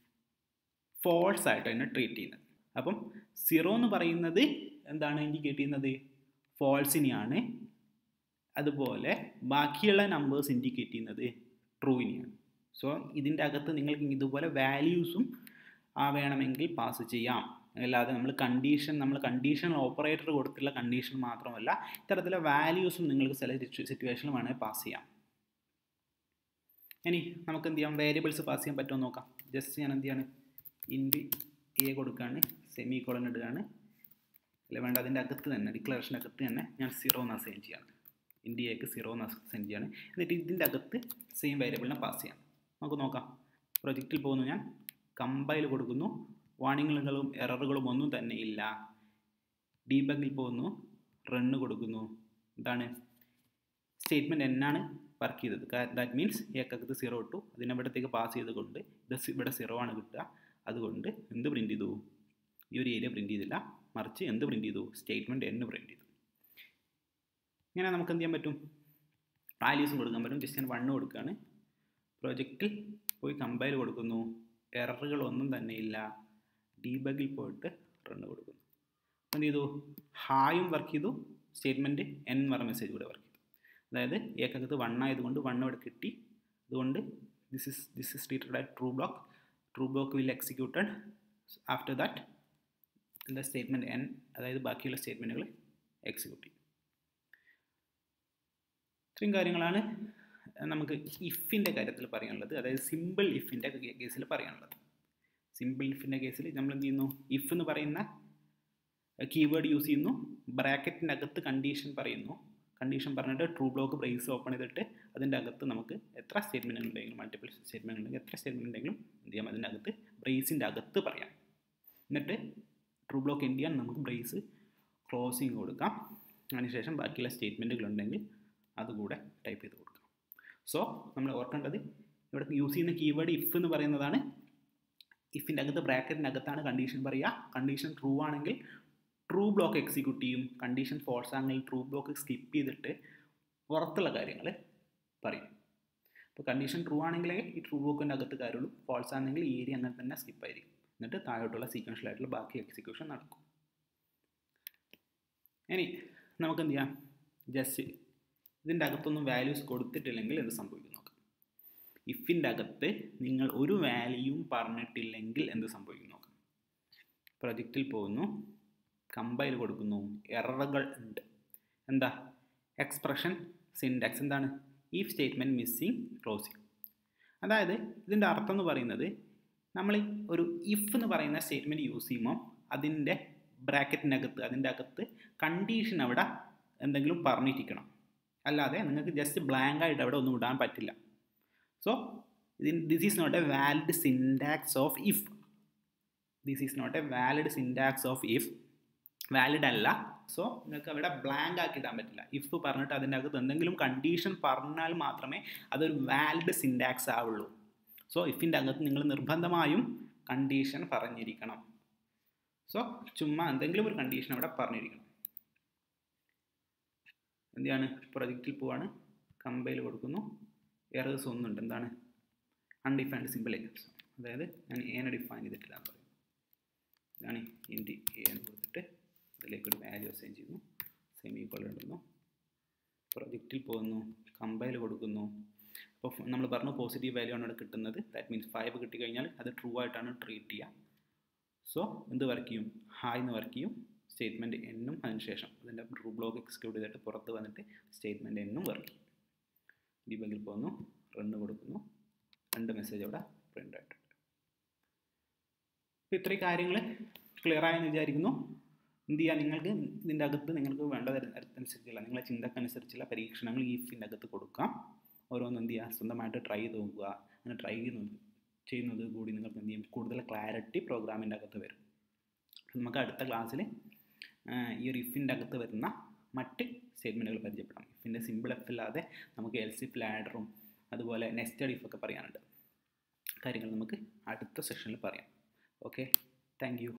[SPEAKER 1] ഫോൾസ് ആയിട്ട് അതിനെ ട്രീറ്റ് ചെയ്യുന്നത് അപ്പം സീറോ എന്ന് പറയുന്നത് എന്താണ് ഇൻഡിക്കേറ്റ് ചെയ്യുന്നത് ഫോൾസിനെയാണ് അതുപോലെ ബാക്കിയുള്ള നമ്പേഴ്സ് ഇൻഡിക്കേറ്റ് ചെയ്യുന്നത് ട്രൂവിനെയാണ് സോ ഇതിൻ്റെ അകത്ത് നിങ്ങൾക്ക് ഇതുപോലെ വാല്യൂസും ആ വേണമെങ്കിൽ പാസ് ചെയ്യാം അല്ലാതെ നമ്മൾ കണ്ടീഷൻ നമ്മൾ കണ്ടീഷൻ ഓപ്പറേറ്റർ കൊടുത്തുള്ള കണ്ടീഷൻ മാത്രമല്ല ഇത്തരത്തിലെ വാല്യൂസും നിങ്ങൾക്ക് ചില സിറ്റുവേഷനിൽ വേണമെങ്കിൽ പാസ് ചെയ്യാം ഇനി നമുക്ക് എന്ത് ചെയ്യാം വേരിയബിൾസ് പാസ് ചെയ്യാൻ പറ്റുമോ നോക്കാം ജസ്റ്റ് ഞാൻ എന്ത് ചെയ്യാണ് ഇൻഡ് എ കൊടുക്കുകയാണ് സെമി കോളൻ ഇടുകയാണ് അല്ല വേണ്ട അതിൻ്റെ അകത്ത് തന്നെ ഡിക്ലറേഷൻ്റെ അകത്ത് തന്നെ ഞാൻ സീറോ എന്ന് അസൈൻ ചെയ്യാണ് ഇന്ത്യക്ക് സീറോ എന്ന് അസൈൻ ചെയ്യാണ് എന്നിട്ട് ഇതിൻ്റെ അകത്ത് സെയിം വേരിയബിളിനെ പാസ് ചെയ്യാം നമുക്ക് നോക്കാം പ്രൊജക്റ്റിൽ പോകുന്നു ഞാൻ കമ്പൈൽ കൊടുക്കുന്നു വാണിങ്ങുകളും എററുകളും ഒന്നും തന്നെ ഇല്ല ഡീബഗിൽ പോകുന്നു റണ്ണ് കൊടുക്കുന്നു എന്താണ് സ്റ്റേറ്റ്മെൻറ്റ് എന്നാണ് വർക്ക് ചെയ്തത് ദാറ്റ് മീൻസ് ഏക്കകത്ത് സീറോ ഇട്ടു അതിനവിടത്തേക്ക് പാസ് ചെയ്തുകൊണ്ട് ഇത് ഇവിടെ സീറോ ആണ് കിട്ടുക അതുകൊണ്ട് എന്ത് പ്രിൻറ്റ് ചെയ്തു ഈ ഒരു ഏരിയ പ്രിൻറ്റ് ചെയ്തില്ല മറിച്ച് എന്ത് പ്രിൻറ്റ് ചെയ്തു സ്റ്റേറ്റ്മെൻറ്റ് എന്ന് പ്രിൻറ്റ് ചെയ്തു ഇങ്ങനെ നമുക്ക് എന്ത് ചെയ്യാൻ പറ്റും വാല്യൂസും കൊടുക്കാൻ പറ്റും ജസ്റ്റ് ഞാൻ വണ്ണ് കൊടുക്കുകയാണ് പ്രൊജക്റ്റിൽ പോയി കമ്പയർ കൊടുക്കുന്നു എററുകളൊന്നും തന്നെ ഇല്ല ഡീബഗിൽ പോയിട്ട് റണ്ണ് കൊടുക്കുന്നു എന്ത് ചെയ്തു ഹായും വർക്ക് ചെയ്തു സ്റ്റേറ്റ്മെൻറ്റ് എൻ എന്ന് പറഞ്ഞ മെസ്സേജ് കൂടെ വർക്ക് ചെയ്തു അതായത് ഏക്കകത്ത് വൺ ആയതുകൊണ്ട് വൺ ഇവിടെ കിട്ടി അതുകൊണ്ട് this is this is treated at true block true block will executed after that എന്താ സ്റ്റേറ്റ്മെൻറ്റ് എൻ അതായത് ബാക്കിയുള്ള സ്റ്റേറ്റ്മെൻറ്റുകൾ എക്സിക്യൂട്ട് ചെയ്യും ഇത്രയും കാര്യങ്ങളാണ് നമുക്ക് ഇഫിൻ്റെ കാര്യത്തിൽ പറയാനുള്ളത് അതായത് സിമ്പിൾ ഇഫിൻ്റെ കേസിൽ പറയാനുള്ളത് സിമ്പിൾ ഇഫിൻ്റെ കേസിൽ നമ്മൾ എന്ത് ചെയ്യുന്നു ഇഫ് എന്ന് പറയുന്ന കീവേഡ് യൂസ് ചെയ്യുന്നു ബ്രാക്കറ്റിൻ്റെ അകത്ത് കണ്ടീഷൻ പറയുന്നു കണ്ടീഷൻ പറഞ്ഞിട്ട് ട്രൂ ബ്ലോക്ക് ബ്രേസ് ഓപ്പൺ ചെയ്തിട്ട് അതിൻ്റെ അകത്ത് നമുക്ക് എത്ര സ്റ്റേറ്റ്മെൻറ്റ് ഉണ്ടെങ്കിലും മൾട്ടിപ്പിൾ സ്റ്റേറ്റ്മെൻറ്റ് ഉണ്ടെങ്കിൽ എത്ര സ്റ്റേറ്റ്മെൻറ്റ് ഉണ്ടെങ്കിലും എന്ത് ചെയ്യാം അതിൻ്റെ അകത്ത് ബ്രേസിൻ്റെ അകത്ത് പറയാം എന്നിട്ട് ട്രൂ ബ്ലോക്ക് എന്ത് ചെയ്യാൻ നമുക്ക് ബ്രേസ് ക്ലോസിങ് കൊടുക്കാം അതിനുശേഷം ബാക്കിയുള്ള സ്റ്റേറ്റ്മെൻറ്റുകളുണ്ടെങ്കിൽ അതുകൂടെ ടൈപ്പ് ചെയ്ത് കൊടുക്കാം സോ നമ്മൾ ഓർക്കേണ്ടത് ഇവിടെ യൂസ് ചെയ്യുന്ന കീവേഡ് ഇഫ് എന്ന് പറയുന്നതാണ് ഇഫിൻ്റെ അകത്ത് ബ്രാക്കറ്റിനകത്താണ് കണ്ടീഷൻ പറയുക കണ്ടീഷൻ ട്രൂ ആണെങ്കിൽ ട്രൂ ബ്ലോക്ക് എക്സിക്യൂട്ട് ചെയ്യും കണ്ടീഷൻ ഫോൾസ് ആണെങ്കിൽ ട്രൂ ബ്ലോക്ക് സ്കിപ്പ് ചെയ്തിട്ട് പുറത്തുള്ള കാര്യങ്ങൾ പറയും അപ്പോൾ കണ്ടീഷൻ ട്രൂ ആണെങ്കിലേ ഈ ട്രൂ ബ്ലോക്കിൻ്റെ അകത്ത് കാര്യമുള്ളൂ ഫോൾസ് ആണെങ്കിൽ ഈ ഏരിയ അങ്ങനെ തന്നെ സ്കിപ്പ് ആയിരിക്കും എന്നിട്ട് താഴോട്ടുള്ള സീക്വൻഷ്യൽ ആയിട്ടുള്ള ബാക്കി എക്സിക്യൂഷൻ നടക്കും ഇനി നമുക്ക് എന്ത് ചെയ്യാം ജസ്റ്റ് ഇതിൻ്റെ അകത്തൊന്നും വാല്യൂസ് കൊടുത്തിട്ടില്ലെങ്കിൽ എന്ത് സംഭവിക്കും നോക്കാം ഇഫിൻ്റെ അകത്ത് നിങ്ങൾ ഒരു വാല്യൂയും പറഞ്ഞിട്ടില്ലെങ്കിൽ എന്ത് സംഭവിക്കും നോക്കാം പ്രൊജക്റ്റിൽ പോകുന്നു കമ്പൈൽ കൊടുക്കുന്നു എററുകൾ ഉണ്ട് എന്താ എക്സ്പ്രഷൻ സിൻഡാക്സ് എന്താണ് ഈ സ്റ്റേറ്റ്മെൻറ്റ് മിസ്സിങ് ക്ലോസിങ് അതായത് ഇതിൻ്റെ അർത്ഥം എന്ന് പറയുന്നത് നമ്മൾ ഒരു ഇഫ് എന്ന് പറയുന്ന സ്റ്റേറ്റ്മെൻറ്റ് യൂസ് ചെയ്യുമ്പോൾ അതിൻ്റെ ബ്രാക്കറ്റിനകത്ത് അതിൻ്റെ അകത്ത് കണ്ടീഷൻ അവിടെ എന്തെങ്കിലും പറഞ്ഞിരിക്കണം അല്ലാതെ നിങ്ങൾക്ക് ജസ്റ്റ് ബ്ലാങ്ക് ആയിട്ട് അവിടെ ഒന്നും ഇടാൻ പറ്റില്ല സോ ഇതിൻ this is not a valid syntax of if this is not a valid syntax of if valid അല്ല സോ നിങ്ങൾക്ക് അവിടെ ബ്ലാങ്ക് ആക്കി ഇടാൻ പറ്റില്ല ഇഫ് പറഞ്ഞിട്ട് അതിൻ്റെ അകത്ത് എന്തെങ്കിലും കണ്ടീഷൻ പറഞ്ഞാൽ മാത്രമേ അതൊരു വാലിഡ് സിൻഡാക്സ് ആവുള്ളൂ സോ ഇഫിൻ്റെ അകത്ത് നിങ്ങൾ നിർബന്ധമായും കണ്ടീഷൻ പറഞ്ഞിരിക്കണം സോ ചുമ്മാ എന്തെങ്കിലും ഒരു കണ്ടീഷൻ അവിടെ പറഞ്ഞിരിക്കണം എന്താണ് പ്രൊജക്റ്റിൽ പോവാണ് കമ്പൈൽ കൊടുക്കുന്നു എറേഴ്സ് ഒന്നുണ്ട് എന്താണ് അൺഡിഫൈൻഡ് സിമ്പിൾ എക്സാം അതായത് ഞാൻ ഏനെ ഡിഫൈൻ ചെയ്തിട്ടില്ല എന്ന് പറയും ഇതാണ് ഇൻറ്റി എ എന്ന് കൊടുത്തിട്ട് അതിലേക്ക് ഒരു വാല്യൂ അസൈൻ ചെയ്യുന്നു സെമി ഈക്വൽ ഇടുന്നു പ്രൊജക്റ്റിൽ പോകുന്നു കമ്പൈൽ കൊടുക്കുന്നു അപ്പോൾ നമ്മൾ പറഞ്ഞു പോസിറ്റീവ് വാല്യൂ ആണ് ഇവിടെ കിട്ടുന്നത് ദാറ്റ് മീൻസ് ഫൈവ് കിട്ടിക്കഴിഞ്ഞാൽ അത് ട്രൂ ആയിട്ടാണ് ട്രീറ്റ് ചെയ്യുക സോ എന്ത് വർക്ക് ചെയ്യും ഹായ് എന്ന് വർക്ക് ചെയ്യും സ്റ്റേറ്റ്മെൻറ്റ് എന്നും അതിനുശേഷം അതിൻ്റെ ട്രൂ ബ്ലോക്ക് എക്സിക്യൂട്ട് ചെയ്തിട്ട് പുറത്ത് വന്നിട്ട് സ്റ്റേറ്റ്മെൻറ്റ് എന്നും വർക്ക് ചെയ്യും ഡീബഗിൽ പോകുന്നു റണ്ണ് കൊടുക്കുന്നു രണ്ട് മെസ്സേജ് അവിടെ പ്രിൻ്റ് ആയിട്ടുണ്ട് അപ്പോൾ ഇത്രയും കാര്യങ്ങൾ ക്ലിയർ ആയെന്ന് വിചാരിക്കുന്നു എന്ത് ചെയ്യുക നിങ്ങൾക്ക് ഇതിൻ്റെ അകത്ത് നിങ്ങൾക്ക് വേണ്ട അനുസരിച്ചുള്ള നിങ്ങളെ ചിന്തക്കനുസരിച്ചുള്ള പരീക്ഷണങ്ങൾ ഈ ഇഫിൻ്റെ അകത്ത് കൊടുക്കാം ഓരോന്ന് എന്ത് ചെയ്യുക സ്വന്തമായിട്ട് ട്രൈ ചെയ്ത് നോക്കുക അങ്ങനെ ട്രൈ ചെയ്ത് ചെയ്യുന്നത് കൂടി നിങ്ങൾക്ക് എന്ത് ചെയ്യും കൂടുതൽ ക്ലാരിറ്റി പ്രോഗ്രാമിൻ്റെ അകത്ത് വരും നമുക്ക് അടുത്ത ക്ലാസ്സിൽ ഈ ഒരു ഇഫിൻ്റെ അകത്ത് വരുന്ന മറ്റ് സ്റ്റേറ്റ്മെൻറ്റുകൾ പരിചയപ്പെടാം ഇഫിൻ്റെ സിമ്പിൾ എഫ് ഇല്ലാതെ നമുക്ക് എൽ സി ലാഡറും അതുപോലെ നെസ്റ്റഡ് ഇഫ് ഒക്കെ പറയാനുണ്ട് കാര്യങ്ങൾ നമുക്ക് അടുത്ത സെഷനിൽ പറയാം ഓക്കെ താങ്ക്